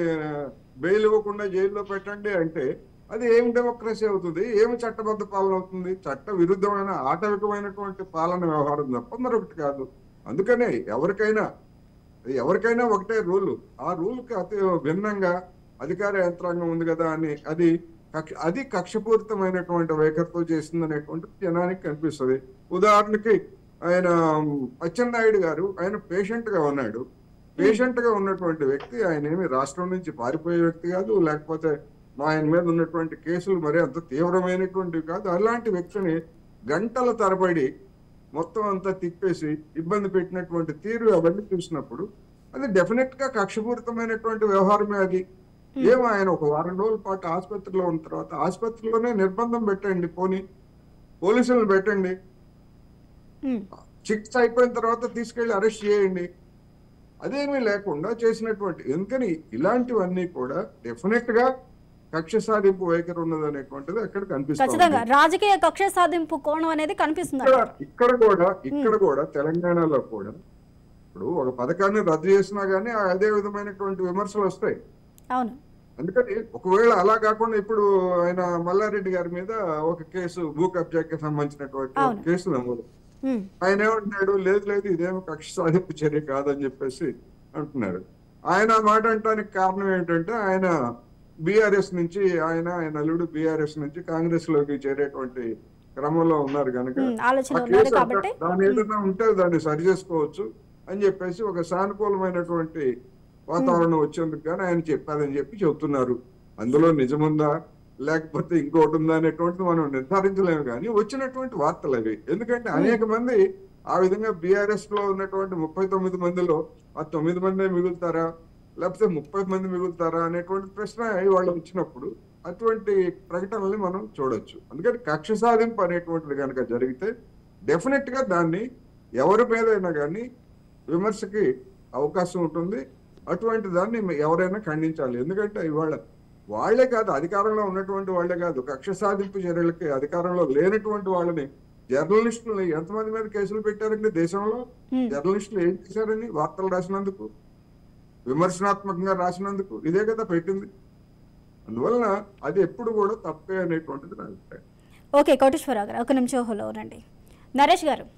బెయిల్ ఇవ్వకుండా జైల్లో పెట్టండి అంటే అది ఏం డెమోక్రసీ అవుతుంది ఏమి చట్టబద్ధ పాలన అవుతుంది చట్ట విరుద్ధమైన ఆటవికమైనటువంటి పాలన వ్యవహారం తప్ప మరొకటి కాదు అందుకనే ఎవరికైనా ఎవరికైనా ఒకటే రూల్ ఆ రూల్కి అతి భిన్నంగా అధికార యంత్రాంగం ఉంది కదా అని అది కక్ష అది కక్షపూరితమైనటువంటి వైఖరితో చేసింది అనేటువంటి జనానికి కనిపిస్తుంది ఉదాహరణకి ఆయన అచ్చెన్నాయుడు గారు ఆయన పేషెంట్ గా ఉన్నాడు పేషెంట్ గా ఉన్నటువంటి వ్యక్తి ఆయన ఏమి రాష్ట్రం నుంచి పారిపోయే వ్యక్తి కాదు లేకపోతే మా ఆయన మీద ఉన్నటువంటి కేసులు మరి అంత తీవ్రమైనటువంటివి కాదు అలాంటి వ్యక్తిని గంటల తరబడి మొత్తం అంతా తిప్పేసి ఇబ్బంది పెట్టినటువంటి తీరు అవన్నీ చూసినప్పుడు అది డెఫినెట్ గా కక్షపూరితమైనటువంటి వ్యవహారమే అది ఏమో ఆయన ఒక వారం రోజుల పాటు ఆసుపత్రిలో ఉన్న తర్వాత ఆసుపత్రిలోనే నిర్బంధం పెట్టండి పోనీ పోలీసులను పెట్టండి ఉమ్, చికిత్స అయిపోయిన తర్వాత తీసుకెళ్లి అరెస్ట్ చేయండి అదేమీ లేకుండా చేసినటువంటి ఎందుకని ఇలాంటివన్నీ కూడా డెఫినెట్ గా కక్ష సాధింపు వైఖరి ఉన్నదనేటువంటిది అక్కడ ఖచ్చితంగా కనిపిస్తుంది రాజకీయ కక్ష సాధింపు కోణం అనేది కనిపిస్తుంది ఇక్కడ అంటారు. ఇక్కడ కూడా ఇక్కడ కూడా తెలంగాణలో కూడా ఇప్పుడు ఒక పథకాన్ని రద్దు చేసినా గానీ అదే విధమైనటువంటి విమర్శలు వస్తాయి అవును అందుకని ఒకవేళ అలా కాకుండా ఇప్పుడు ఆయన మల్లారెడ్డి గారి మీద ఒక కేసు భూ కబ్జాకి సంబంధించినటువంటి ఒక అవును. కేసు నమోదు ఉమ్, ఆయన ఏమంటున్నాడు లేదు లేదు ఇదేమో కక్ష సాధింపు చర్య కాదని చెప్పేసి అంటున్నాడు ఆయన ఆ మాట అంటానికి కారణం ఏంటంటే ఆయన బీఆర్ఎస్ నుంచి ఆయన ఆయన అల్లుడు బీఆర్ఎస్ నుంచి కాంగ్రెస్ లోకి చేరేటువంటి క్రమంలో ఉన్నారు కనుక ఉమ్, ఆ ఆలోచన ఉన్నారు కేసు కాబట్టి అంతా- దాని ఏదైనా ఉంటే దాన్ని సరి చేసుకోవచ్చు అని చెప్పేసి ఒక సానుకూలమైనటువంటి వాతావరణం వచ్చేందుకు కానీ ఆయన చెప్పాదని చెప్పి చెబుతున్నారు అందులో నిజముందా లేకపోతే ఇంకోటి ఉందా అనేటువంటిది మనం నిర్ధారించలేము కానీ వచ్చినటువంటి వార్తలు అవి ఎందుకంటే అనేక మంది ఆ విధంగా బీఆర్ఎస్ లో ఉన్నటువంటి ముప్పై తొమ్మిది మందిలో ఆ తొమ్మిది మంది మిగులుతారా లేకపోతే ముప్పై మంది మిగులుతారా అనేటువంటి ప్రశ్న ఇవాళ వచ్చినప్పుడు అటువంటి ప్రకటనల్ని మనం చూడొచ్చు అందుకని కక్ష సాధింపు అనేటువంటిది కనుక జరిగితే డెఫినెట్ గా దాన్ని ఎవరి మీదైనా కానీ విమర్శకి అవకాశం ఉంటుంది అటువంటి దాన్ని ఎవరైనా ఖండించాలి ఎందుకంటే ఇవాళ వాళ్లే కాదు అధికారంలో ఉన్నటువంటి వాళ్లే కాదు కక్ష సాధింపు చర్యలకి అధికారంలో లేనటువంటి వాళ్ళని జర్నలిస్టులు ఎంతమంది మీద కేసులు పెట్టారండి దేశంలో ఉమ్, జర్నలిస్టులు ఏం చేశారని వార్తలు రాసినందుకు విమర్శనాత్మకంగా రాసినందుకు ఇదే కదా పెట్టింది అందువలన అది ఎప్పుడు కూడా తప్పే అనేటువంటిది నా అభిప్రాయం ఓకే కోటేశ్వరరావు గారు ఒక నిమిషం హోలో ఉండండి నరేష్ గారు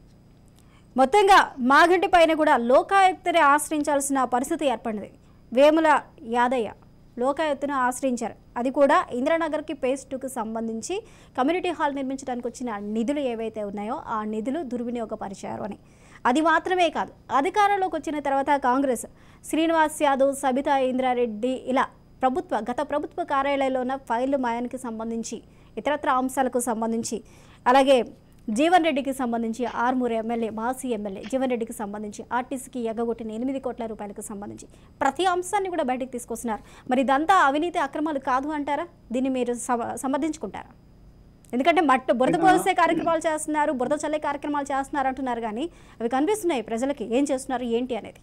మొత్తంగా మాగంటి పైన కూడా లోకాయుక్తని ఆశ్రయించాల్సిన పరిస్థితి ఏర్పడింది వేముల యాదయ్య లోకాయుక్తను ఆశ్రయించారు అది కూడా ఇంద్రనగర్కి పేస్ టూకి సంబంధించి కమ్యూనిటీ హాల్ నిర్మించడానికి వచ్చిన నిధులు ఏవైతే ఉన్నాయో ఆ నిధులు దుర్వినియోగపరిచారు అని అది మాత్రమే కాదు అధికారంలోకి వచ్చిన తర్వాత కాంగ్రెస్ శ్రీనివాస్ యాదవ్ సబితా ఇంద్రారెడ్డి ఇలా ప్రభుత్వ గత ప్రభుత్వ కార్యాలయంలో ఉన్న ఫైళ్లు మాయానికి సంబంధించి ఇతరత్ర అంశాలకు సంబంధించి అలాగే జీవన్ రెడ్డికి సంబంధించి ఆర్మూరు ఎమ్మెల్యే మాసీ ఎమ్మెల్యే జీవన్ రెడ్డికి సంబంధించి ఆర్టీసీకి ఎగ్గొట్టిన ఎనిమిది కోట్ల రూపాయలకు సంబంధించి ప్రతి అంశాన్ని కూడా బయటకు తీసుకొస్తున్నారు మరి ఇదంతా అవినీతి అక్రమాలు కాదు అంటారా దీన్ని మీరు సమ- సమర్థించుకుంటారా ఎందుకంటే మట్టు బురద పోసే కార్యక్రమాలు చేస్తున్నారు బురద చల్లే కార్యక్రమాలు చేస్తున్నారు అంటున్నారు కానీ అవి కనిపిస్తున్నాయి ప్రజలకి ఏం చేస్తున్నారు ఏంటి అనేది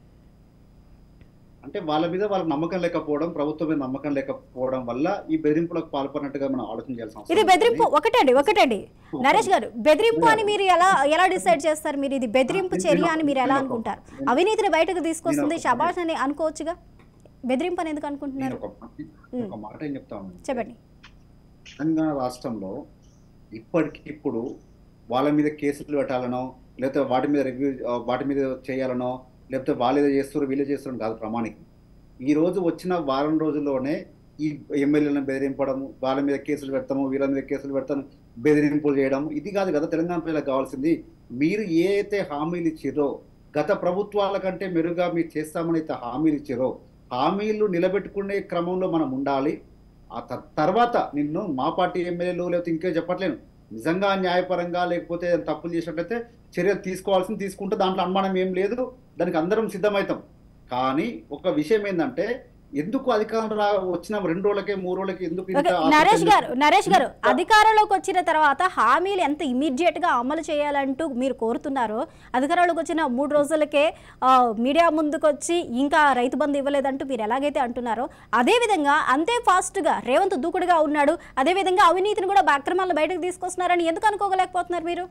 అంటే వాళ్ళ మీద వాళ్ళకి నమ్మకం లేకపోవడం ప్రభుత్వం మీద నమ్మకం లేకపోవడం వల్ల ఈ బెదిరింపులకు పాల్పడినట్టుగా మనం ఆలోచన చేయాల్సిన అవసరం ఇది ఉంది. బెదిరింపు ఒకటండి ఒకటండి నరేష్ గారు బెదిరింపు అని మీరు ఎలా ఎలా డిసైడ్ చేస్తారు మీరు ఇది బెదిరింపు చర్య అని మీరు ఎలా అనుకుంటారు అవినీతిని బయటకు తీసుకొస్తుంది షబాష్ అని అనుకోవచ్చుగా బెదిరింపు అని ఎందుకు నేను అనుకుంటున్నారు ఒక ఒక మాట ఏం చెప్తాను చెప్పండి తెలంగాణ రాష్ట్రంలో ఇప్పటికిప్పుడు వాళ్ళ మీద కేసులు పెట్టాలనో లేకపోతే వాటి మీద రివ్యూ వాటి మీద చేయాలనో లేకపోతే వాళ్ళు ఏదో చేస్తారు వీళ్ళు చేస్తారు కాదు ప్రమాణికం ఈ రోజు వచ్చిన వారం రోజుల్లోనే ఈ ఎమ్మెల్యేలను బెదిరింపడము వాళ్ళ మీద కేసులు పెడతాము వీళ్ళ మీద కేసులు పెడతాము బెదిరింపులు చేయడం ఇది కాదు కదా తెలంగాణ ప్రజలకు కావాల్సింది మీరు ఏ అయితే హామీలు ఇచ్చిరో గత ప్రభుత్వాల కంటే మెరుగ్గా మీరు చేస్తామని అయితే హామీలు ఇచ్చిరో హామీలు నిలబెట్టుకునే క్రమంలో మనం ఉండాలి ఆ త- తర్వాత నిన్ను మా పార్టీ ఎమ్మెల్యేలు లేకపోతే ఇంకే చెప్పట్లేను నిజంగా న్యాయపరంగా లేకపోతే ఏదైనా తప్పులు చేసినట్లయితే చర్యలు తీసుకోవాల్సింది తీసుకుంటే దాంట్లో అనుమానం ఏం లేదు దానికి అందరం సిద్ధమవుతాం కానీ ఒక విషయం ఏంటంటే ఎందుకు అధికారం రా వచ్చిన రెండు రోజులకే మూడు రోజులకి ఎందుకు ఇంత ఓకే ఆసక్తి నరేష్ గారు ఎందుకు? నరేష్ గారు ఇంత- అధికారంలోకి వచ్చిన తర్వాత హామీలు ఎంత ఇమీడియట్ గా అమలు చేయాలంటూ మీరు కోరుతున్నారో అధికారంలోకి వచ్చిన మూడు రోజులకే ఆ, మీడియా ముందుకు వచ్చి ఇంకా రైతు బంధు ఇవ్వలేదంటూ మీరు ఎలాగైతే అంటున్నారో అదే విధంగా అంతే ఫాస్ట్ గా రేవంత్ దూకుడుగా ఉన్నాడు అదే విధంగా అవినీతిని కూడా అక్రమాలను బయటకు తీసుకొస్తున్నారని ఎందుకు అనుకోగలేకపోతున్నారు మీరు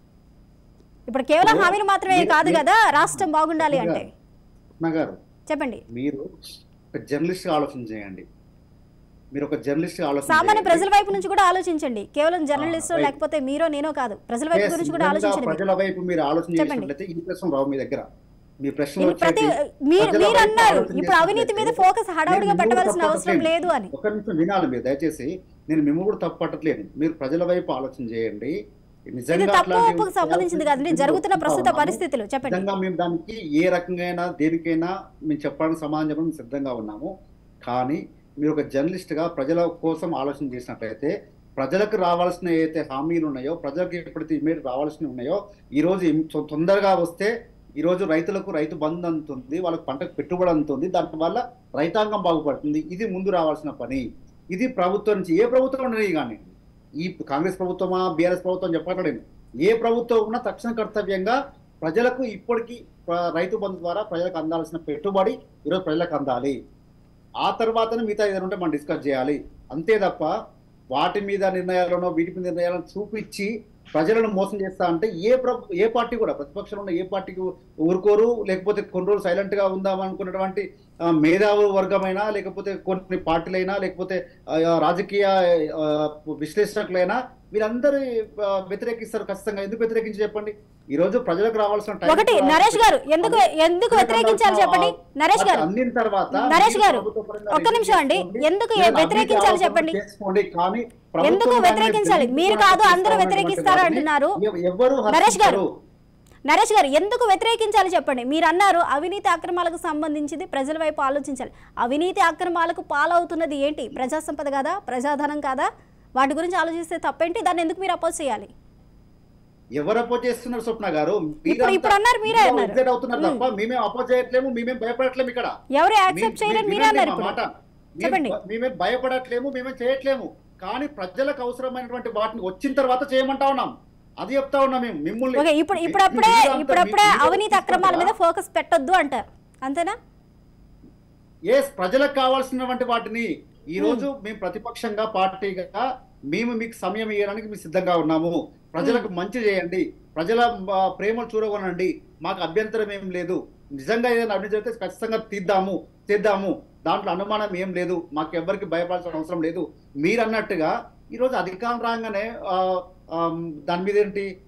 ఇప్పుడు కేవలం ఇప్పుడు హామీలు మాత్రమే మీ- కాదు మీ- కదా రాష్ట్రం బాగుండాలి అంటే రత్న గారు చెప్పండి మీరు ఒక జర్నలిస్ట్ ఆలోచన చేయండి మీరు ఒక జర్నలిస్ట్ ఆలోచన సామాన్య చేయండి. ప్రజల వైపు నుంచి కూడా ఆలోచించండి కేవలం జర్నలిస్టో రైట్. లేకపోతే మీరో నేనో కాదు ప్రజల వైపు Yes, గురించి కూడా నిజంగా ఆలోచించండి మీరు. ప్రజల వైపు మీరు ఆలోచన చెప్పండి. చేసినట్లయితే ఈ ప్రశ్న రావు మీ దగ్గర మీ ప్రశ్న ఇప్పుడు ప్రతి వచ్చేసి మీరు ప్రజల మీరు వైపు అన్నారు ఆలోచన ఇప్పుడు అవినీతి మీద చేసినట్లయితే ఫోకస్ హడావుడిగా నేను పెట్టవలసిన మిమ్మల్ని అవసరం తప్పు లేదు అని ఒక్క నిమిషం వినాలి మీరు దయచేసి నేను మిమ్మల్ని కూడా తప్పు పట్టట్లేదు మీరు ప్రజల వైపు ఆలోచన చేయండి ఇది నిజంగా తప్పు అట్లాంటి ఒప్పుకు సంబంధించింది కాదండి ఎందుకు జరుగుతున్న ప్రస్తుత చెప్తా ఉన్నాము? పరిస్థితులు చెప్పండి నిజంగా మేము దానికి ఏ రకంగా దేనికైనా మేము చెప్పడానికి సమాధానం చెప్పడానికి సిద్ధంగా ఉన్నాము కానీ మీరు ఒక జర్నలిస్ట్ గా ప్రజల కోసం ఆలోచన చేసినట్లయితే ప్రజలకు రావాల్సిన ఏదైతే హామీలు ఉన్నాయో ప్రజలకు ఎప్పుడైతే ఇమీడియట్ రావాల్సినవి ఉన్నాయో ఈ రోజు ఇం- తొ- తొందరగా వస్తే ఈ రోజు రైతులకు రైతు బంధు అందుతుంది వాళ్ళకి పంటకు పెట్టుబడి అందుతుంది దాని వల్ల రైతాంగం బాగుపడుతుంది ఇది ముందు రావాల్సిన పని ఇది ప్రభుత్వం నుంచి ఏ ప్రభుత్వం ఉండని కానీ ఈ కాంగ్రెస్ ప్రభుత్వమా బీఆర్ఎస్ ప్రభుత్వం చెప్పట్లేదు ఏ ప్రభుత్వం ఉన్నా తక్షణ కర్తవ్యంగా ప్రజలకు ఇప్పటికీ ప్ర- రైతు బంధు ద్వారా ప్రజలకు అందాల్సిన పెట్టుబడి ఈరోజు ప్రజలకు అందాలి ఆ తర్వాతనే మిగతా ఏదైనా ఉంటే మనం డిస్కస్ చేయాలి అంతే తప్ప వాటి మీద నిర్ణయాలను వీటి మీద నిర్ణయాలను చూపించి ప్రజలను మోసం చేస్తా అంటే ఏ ప్రభు ఏ పార్టీ కూడా ప్రతిపక్షంలో ఉన్న ఏ పార్టీకి ఊరుకోరు లేకపోతే కొన్ని రోజులు సైలెంట్ గా ఉందాం అనుకున్నటువంటి ఆ, మేధావు వర్గమైనా లేకపోతే కొన్ని పార్టీలైనా లేకపోతే ఆ, రాజకీయ ఆ, విశ్లేషకులైనా వీళ్ళందరూ ఆ, వ్యతిరేకిస్తారు ఖచ్చితంగా ఎందుకు వ్యతిరేకించి చెప్పండి ఈ రోజు ప్రజలకు రావాల్సిన టైం ఒకటి కూడా నరేష్ గారు ఎందుకు ఎందుకు వ్యతిరేకించాలి చెప్పండి నరేష్ గారు అందిన తర్వాత నరేష్ మీరు గారు, ప్రభుత్వ పరంగా ఒక్క నిమిషం అండి. చేసుకోండి. ఎందుకు మీరు అభివృద్ధి వ్యతిరేకించాలి ఆలోచన చెప్పండి. చేసుకోండి కానీ ప్రభుత్వం ఎందుకు దాన్ని వ్యతిరేకించాలి? మీరు తెలుగు కాదు, చేస్తా అందరూ ఉన్నటువంటి వ్యతిరేకిస్తారు వాటిని అంటున్నారు. ఎవ- ఎవరు నరేష్ గారు, హర్షించరు. నరేష్ గారు ఎందుకు వ్యతిరేకించాలి చెప్పండి మీరు అన్నారు అవినీతి అక్రమాలకు సంబంధించింది ప్రజల వైపు ఆలోచించాలి అవినీతి అక్రమాలకు పాలవుతున్నది ఏంటి ప్రజా సంపద కాదా ప్రజాధనం కాదా వాటి గురించి ఆలోచిస్తే తప్పేంటి దాన్ని ఎందుకు మీరు అపోజ్ చేయాలి ఎవరు అపోజ్ చేస్తున్నారు స్వప్న గారు ఇప్పుడు- ఇప్పుడు అన్నారు, మీరే అన్నారు. ఎగ్జైట్ అవుతున్నారు తప్ప మేమేం అపోజ్ చేయట్లేము మేమేం భయపడట్లేము ఇక్కడ ఎవరు మీ- యాక్సెప్ట్ చేయరని మీ- మీరే అన్నారు వినండి మా ఇప్పుడు మాట. మేము- చెప్పండి. మేమేం భయపడట్లేము మేమేం చేయట్లేము కానీ ప్రజలకు అవసరమైనటువంటి వాటిని వచ్చిన తర్వాత చేయమంటా ఉన్నాం అది చెప్తా ఉన్నాం మేము మిమ్మల్ని ఓకే ఇప్పుడు ఇప్పుడప్పుడే మీ- మీ- ఇప్పుడప్పుడే మీ- అవినీతి అక్రమాల మీద ఫోకస్ పెట్టొద్దు అంటారు అంతేనా ఎస్ ప్రజలకు కావాల్సినటువంటి వాటిని ఈ రోజు మేము ప్రతిపక్షంగా పార్టీగా మేము మీకు సమయం ఇవ్వడానికి మేము సిద్ధంగా ఉన్నాము ప్రజలకు మంచి చేయండి ప్రజల ఆ, ప్రేమలు చూడగొనండి మాకు అభ్యంతరం ఏం లేదు నిజంగా ఏదైనా అభివృద్ధి జరిగితే ఖచ్చితంగా తీద్దాము చేద్దాము దాంట్లో అనుమానం ఏం లేదు మాకు ఎవరికి భయపడాల్సిన అవసరం లేదు మీరు అన్నట్టుగా ఈ రోజు అధికారం రాగానే ఆ, ఆ, దాని మీద ఏంటి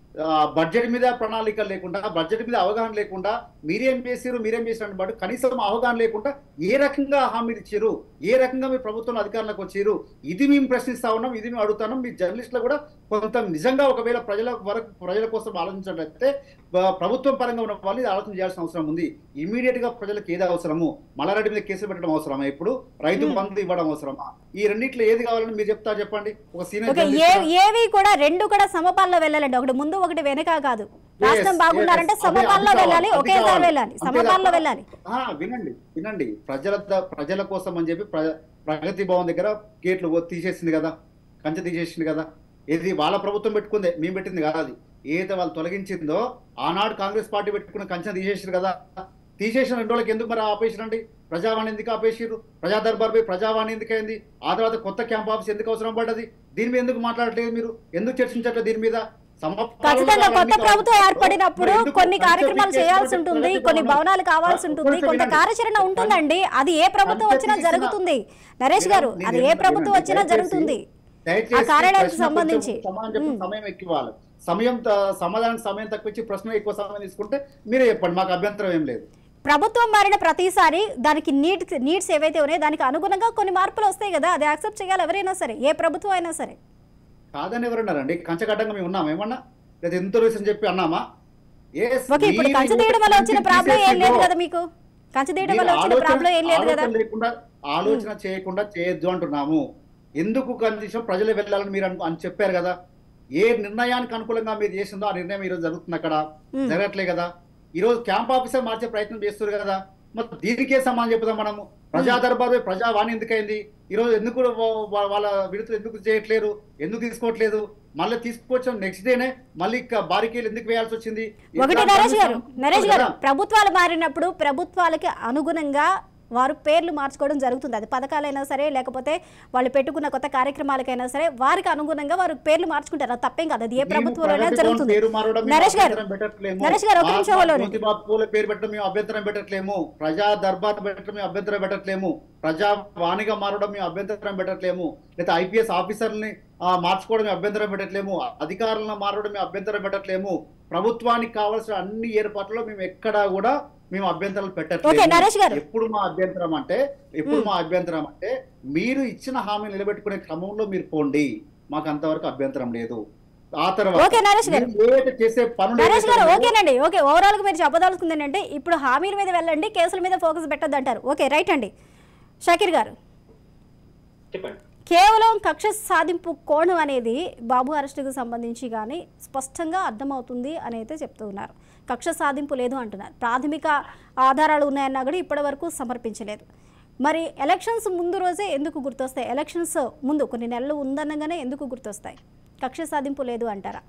ఆ, బడ్జెట్ మీద ప్రణాళిక లేకుండా బడ్జెట్ మీద అవగాహన లేకుండా మీరేం చేసారు మీరేం చేశారు బట్ కనీసం అవగాహన లేకుండా ఏ రకంగా హామీలు ఇచ్చారు ఏ రకంగా మీ ప్రభుత్వంలో అధికారంలోకి వచ్చారు ఇది మేము ప్రశ్నిస్తా ఉన్నాం ఇది మేము అడుగుతున్నాం మీ జర్నలిస్టులు కూడా కొంత నిజంగా ఒకవేళ ప్రజల వరకు ప్రజల కోసం ఆలోచించినట్లయితే బ- ప్రభుత్వం పరంగా ఉన్న వాళ్ళు ఇది ఆలోచన చేయాల్సిన అవసరం ఉంది ఇమీడియట్ గా ప్రజలకు ఏది అవసరము మల్లారెడ్డి మీద కేసులు పెట్టడం అవసరమా ఇప్పుడు రైతు Hmm. బంధు ఇవ్వడం అవసరమా ఈ రెండిట్లో ఏది కావాలని మీరు చెప్తా చెప్పండి ఒక సీనియర్ ఓకే ఏ ఏవి కూడా రెండు కూడా సమపాల్లో వెళ్ళాలండి ఒకటి ముందు ఒకటి వెనక కాదు రాష్ట్రం Yes, బాగుండాలంటే yes. అదే, సమపాల్లో అది వెళ్ళాలి కావాలి, అది ఒకేసారి కావాలి. వెళ్ళాలి అంతే సమపాల్లో తప్ప- వెళ్ళాలి ఆ, వినండి వినండి ప్రజల ద- ప్రజల కోసం అని చెప్పి ప్ర- ప్రగతి భవన్ దగ్గర గేట్లు ఓ- తీసేసింది కదా కంచె తీసేసింది కదా ఇది వాళ్ళ ప్రభుత్వం పెట్టుకుందే మేము పెట్టింది కాదు అది ఏదైతే వాళ్ళు తొలగించిందో ఆనాడు కాంగ్రెస్ పార్టీ పెట్టుకున్న కంచె తీసేసారు కదా తీసేసిన రెండు రోజులకి ఎందుకు మరి ఆపేసిరండి ప్రజావాణి ఎందుకు ఆపేసిరు ప్రజా దర్బార్ పోయి ప్రజావాణి ఎందుకు అయింది ఆ తర్వాత కొత్త క్యాంప్ ఆఫీస్ ఎందుకు అవసరం పడ్డది దీని మీద ఎందుకు మాట్లాడలేదు మీరు ఎందుకు చర్చించట్లేదు దీని మీద సమపాలనలో ఖచ్చితంగా కొత్త అన్ని ప్రభుత్వం కావాలి. ఏర్పడినప్పుడు మరి ఎందుకు కొన్ని కంచె కార్యక్రమాలు తీసేసి చేయాల్సి ఉంటుంది ప్రగతి కొన్ని భవనం- భవనాలు కావాల్సి ఉంటుంది కొంచెం కొంత వినండి. కార్యాచరణ ఉంటుందండి అది ఏ ప్రభుత్వం కంచె వచ్చినా తీసిన- జరుగుతుంది నరేష్ గారు నేను అది ఏ ఏమంటున్నా ప్రభుత్వం వినండి. వచ్చినా దయచేసి- జరుగుతుంది దయచేసి ఆ కార్యాలయానికి ప్రశ్న సంబంధించి. కొంచెం సమాధానం చెప్పి మ్మ్. సమయం ఎక్కువ ఇవ్వాలి. సమయం త- సమాధానానికి సమయం తక్కువ ఇచ్చి ప్రశ్న ఎక్కువ సమయం తీసుకుంటే మీరే చెప్పండి మాకు అభ్యంతరం ఏం లేదు ప్రభుత్వం మారిన ప్రతిసారి దానికి నీడ్ నీడ్స్ ఏవైతే ఉన్నాయో దానికి అనుగుణంగా కొన్ని మార్పులు వస్తాయి కదా అది యాక్సెప్ట్ చేయాలి ఎవరైనా సరే ఏ ప్రభుత్వం అయినా సరే కాదని ఎవరన్నారండి కంచగడ్డంగా మేము ఉన్నాం ఏమన్నా లేదా ఎంత రీసన్ చెప్పి అన్నామా Yes, ఓకే ఇప్పుడు మీరు కంచె తీయడం వల్ల వచ్చిన ఇంటికి ప్రాబ్లం ఏం లేదు తీసేసిండ్రు. కదా మీకు కంచె తీయడం మీరు వల్ల వచ్చిన ఆలోచన- ప్రాబ్లం ఏం లేదు కదా ఆలోచన లేకుండా ఆలోచన చేయకుండా చేయొద్దు అంటున్నాము ఎందుకు కండిషన్ ప్రజలు వెళ్ళాలని మీరు అను- అని చెప్పారు కదా ఏ నిర్ణయానికి అనుకూలంగా మీరు చేసిందో ఆ నిర్ణయం ఈరోజు జరుగుతుంది అక్కడ మ్మ్. జరగట్లే కదా ఈ రోజు క్యాంప్ ఆఫీసర్ మార్చే ప్రయత్నం చేస్తారు కదా మరి దీనికే సమానం చెప్తాం మనము ప్రజా దర్బార్ పోయి ప్రజా వాణి ఎందుకైంది ఈ రోజు ఎందుకు వా- వా- వాళ్ళ విడుదల ఎందుకు చేయట్లేరు ఎందుకు తీసుకోవట్లేదు మళ్ళీ తీసుకొచ్చిన నెక్స్ట్ డేనే మళ్ళీ ఇక బారికేలు ఎందుకు వేయాల్సి వచ్చింది ఒకటి ఇట్లాంటి నరేష్ గారు అన్ని నరేష్ గారు కదా. ప్రభుత్వాలు మారినప్పుడు ప్రభుత్వాలకి అనుగుణంగా వారు పేర్లు మార్చుకోవడం జరుగుతుంది అది పథకాలైనా సరే లేకపోతే వాళ్ళు పెట్టుకున్న కొత్త కార్యక్రమాలకైనా సరే వారికి అనుగుణంగా వారు పేర్లు మార్చుకుంటారు అది తప్పేం కాదు అది ఏ మేము ప్రభుత్వంలోనే ప్రగతి భవన్ జరుగుతుంది పేరు మారడం మేము నరేష్ గారు అభ్యంతరం పెట్టట్లేము. నరేష్ గారు, ఒక మహాత్మా నిమిషం hold on. జ్యోతిబా పూలే పేరు పెట్టడం మేము అభ్యంతరం పెట్టట్లేము ప్రజా దర్బార్ పెట్టడం మేము అభ్యంతరం పెట్టట్లేము ప్రజా వాణిగా మారడం మేము అభ్యంతరం పెట్టట్లేము లేదా ఐపీఎస్ ఆఫీసర్ని ఆ, మార్చుకోవడం మేము అభ్యంతరం పెట్టట్లేము అధికారులను మారడం మేము అభ్యంతరం పెట్టట్లేము ప్రభుత్వానికి కావాల్సిన అన్ని ఏర్పాట్లలో మేము ఎక్కడా కూడా మేము అభ్యంతరాలు ఓకే, నరేష్ గారు. పెట్టట్లేదు ఎప్పుడు మా అభ్యంతరం అంటే ఎప్పుడు మా అభ్యంతరం అంటే మీరు ఇచ్చిన హామీ నిలబెట్టుకునే క్రమంలో మీరు పోండి మాకు అంతవరకు అభ్యంతరం లేదు ఆ తర్వాత ఓకే, నరేష్ గారు. మీరు ఏదైతే చేసే పనులు నరేష్ ఏదైతే గారు ఉన్నాయో, ఓకేనండి ఓకే ఓవరాల్ గా మీరు చెప్పదలుచుకుంది ఏంటంటే ఇప్పుడు హామీల మీద వెళ్ళండి కేసుల మీద ఫోకస్ పెట్టద్దు అంటారు ఓకే రైట్ అండి షకీర్ గారు చెప్పండి కేవలం కక్ష సాధింపు కోణం అనేది బాబు అరెస్టుకు సంబంధించి కానీ స్పష్టంగా అర్థమవుతుంది అని అయితే చెప్తూ ఉన్నారు కక్ష సాధింపు లేదు అంటున్నారు ప్రాథమిక ఆధారాలు ఉన్నాయన్నా కూడా ఇప్పటి వరకు సమర్పించలేదు మరి ఎలక్షన్స్ ముందు రోజే ఎందుకు గుర్తొస్తాయి ఎలక్షన్స్ ముందు కొన్ని నెలలు ఉందనగానే ఎందుకు గుర్తొస్తాయి కక్ష సాధింపు లేదు అంటారా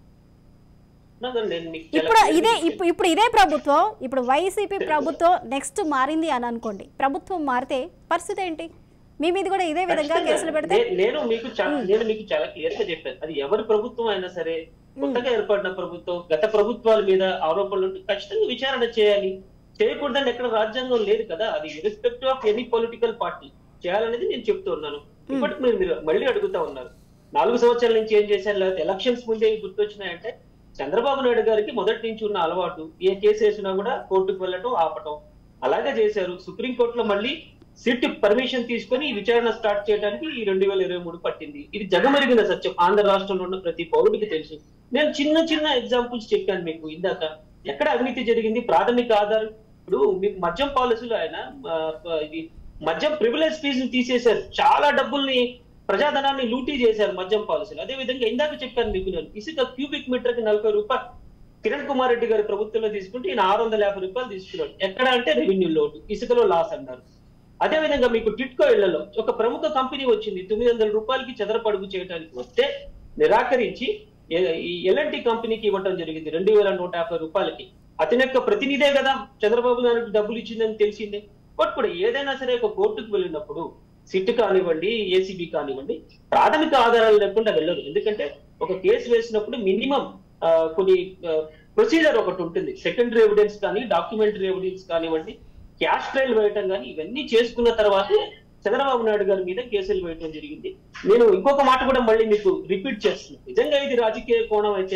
నాకు నేను మీకు చాలా ఇప్పుడు clear ఇదే గా ఇప్పుడు ఇప్పుడు ఇదే ప్రభుత్వం ఇప్పుడు వైసీపీ ప్రభుత్వం నెక్స్ట్ మారింది అని అనుకోండి ప్రభుత్వం మారితే పరిస్థితి ఏంటి మీ మీద కూడా ఇదే విధంగా ఖచ్చితంగా. కేసులు పెడితే నే- నేను మీకు చాలా నేను మీకు చాలా క్లియర్ గా చెప్పాను అది ఎవరి ప్రభుత్వం అయినా సరే కొత్తగా ఏర్పడిన ప్రభుత్వం గత ప్రభుత్వాల మీద ఆరోపణలు ఉంటే ఖచ్చితంగా విచారణ చేయాలి చేయకూడదని ఎక్కడ రాజ్యాంగం లేదు కదా అది irrespective of any political party చేయాలనేది నేను చెప్తూ ఉన్నాను ఇప్పటికి మీరు మీరు మళ్ళీ అడుగుతా ఉన్నారు నాలుగు సంవత్సరాల నుంచి ఏం చేశారు లేకపోతే ఎలక్షన్స్ ముందే ఇవి గుర్తొచ్చినాయంటే చంద్రబాబు నాయుడు గారికి మొదటి నుంచి ఉన్న అలవాటు ఏ కేసు వేసినా కూడా కోర్టుకు వెళ్ళటం ఆపటం అలాగే చేశారు సుప్రీంకోర్టులో మళ్ళీ సిట్ పర్మిషన్ తీసుకొని ఈ విచారణ స్టార్ట్ చేయడానికి ఈ రెండు వేల ఇరవై మూడు పట్టింది ఇది జగమెరిగిన సత్యం ఆంధ్ర రాష్ట్రంలో ఉన్న ప్రతి పౌరుడికి తెలుసు నేను చిన్న చిన్న ఎగ్జాంపుల్స్ చెప్పాను మీకు ఇందాక ఎక్కడ అవినీతి జరిగింది ప్రాథమిక ఆధారం ఇప్పుడు మీకు మద్యం పాలసీలో ఆయన ఆ, ఇది మద్యం ప్రివిలేజ్ ఫీజుని తీసేశారు చాలా డబ్బుల్ని ప్రజాధనాన్ని లూటీ చేశారు మద్యం పాలసీలు అదే విధంగా ఇందాక చెప్పాను మీకు నేను ఇసుక క్యూబిక్ మీటర్ కి నలభై రూపాయలు కిరణ్ కుమార్ రెడ్డి గారి ప్రభుత్వంలో తీసుకుంటే ఈయన ఆరు వందల యాభై రూపాయలు తీసుకున్నాడు ఎక్కడ అంటే రెవెన్యూ లోటు ఇసుకలో లాస్ అన్నారు అదే విధంగా మీకు టిట్కో ఇళ్లలో ఒక ప్రముఖ కంపెనీ వచ్చింది తొమ్మిది వందల రూపాయలకి చదరపడుగు చేయడానికి వస్తే నిరాకరించి ఏ- ఈ ఎల్ఎన్టీ కంపెనీకి ఇవ్వడం జరిగింది రెండు వేల నూట యాభై రూపాయలకి అతని యొక్క ప్రతినిధే కదా చంద్రబాబు నాయుడు డబ్బులు ఇచ్చిందని తెలిసిందే బట్ కూడా ఏదైనా సరే ఒక కోర్టుకు వెళ్ళినప్పుడు సిట్ కానివ్వండి ఏసీబీ కానివ్వండి ప్రాథమిక ఆధారాలు లేకుండా వెళ్ళదు ఎందుకంటే ఒక కేసు వేసినప్పుడు మినిమం కొన్ని ప్రొసీజర్ ఒకటి ఉంటుంది సెకండరీ ఎవిడెన్స్ కానీ డాక్యుమెంటరీ ఎవిడెన్స్ కానివ్వండి క్యాష్ ట్రయల్ వేయటం కానీ ఇవన్నీ చేసుకున్న తర్వాతే చంద్రబాబు నాయుడు గారి మీద కేసులు వేయటం జరిగింది నేను ఇంకొక మాట కూడా మళ్ళీ మీకు రిపీట్ చేస్తున్నాను నిజంగా ఇది రాజకీయ కోణం అయితే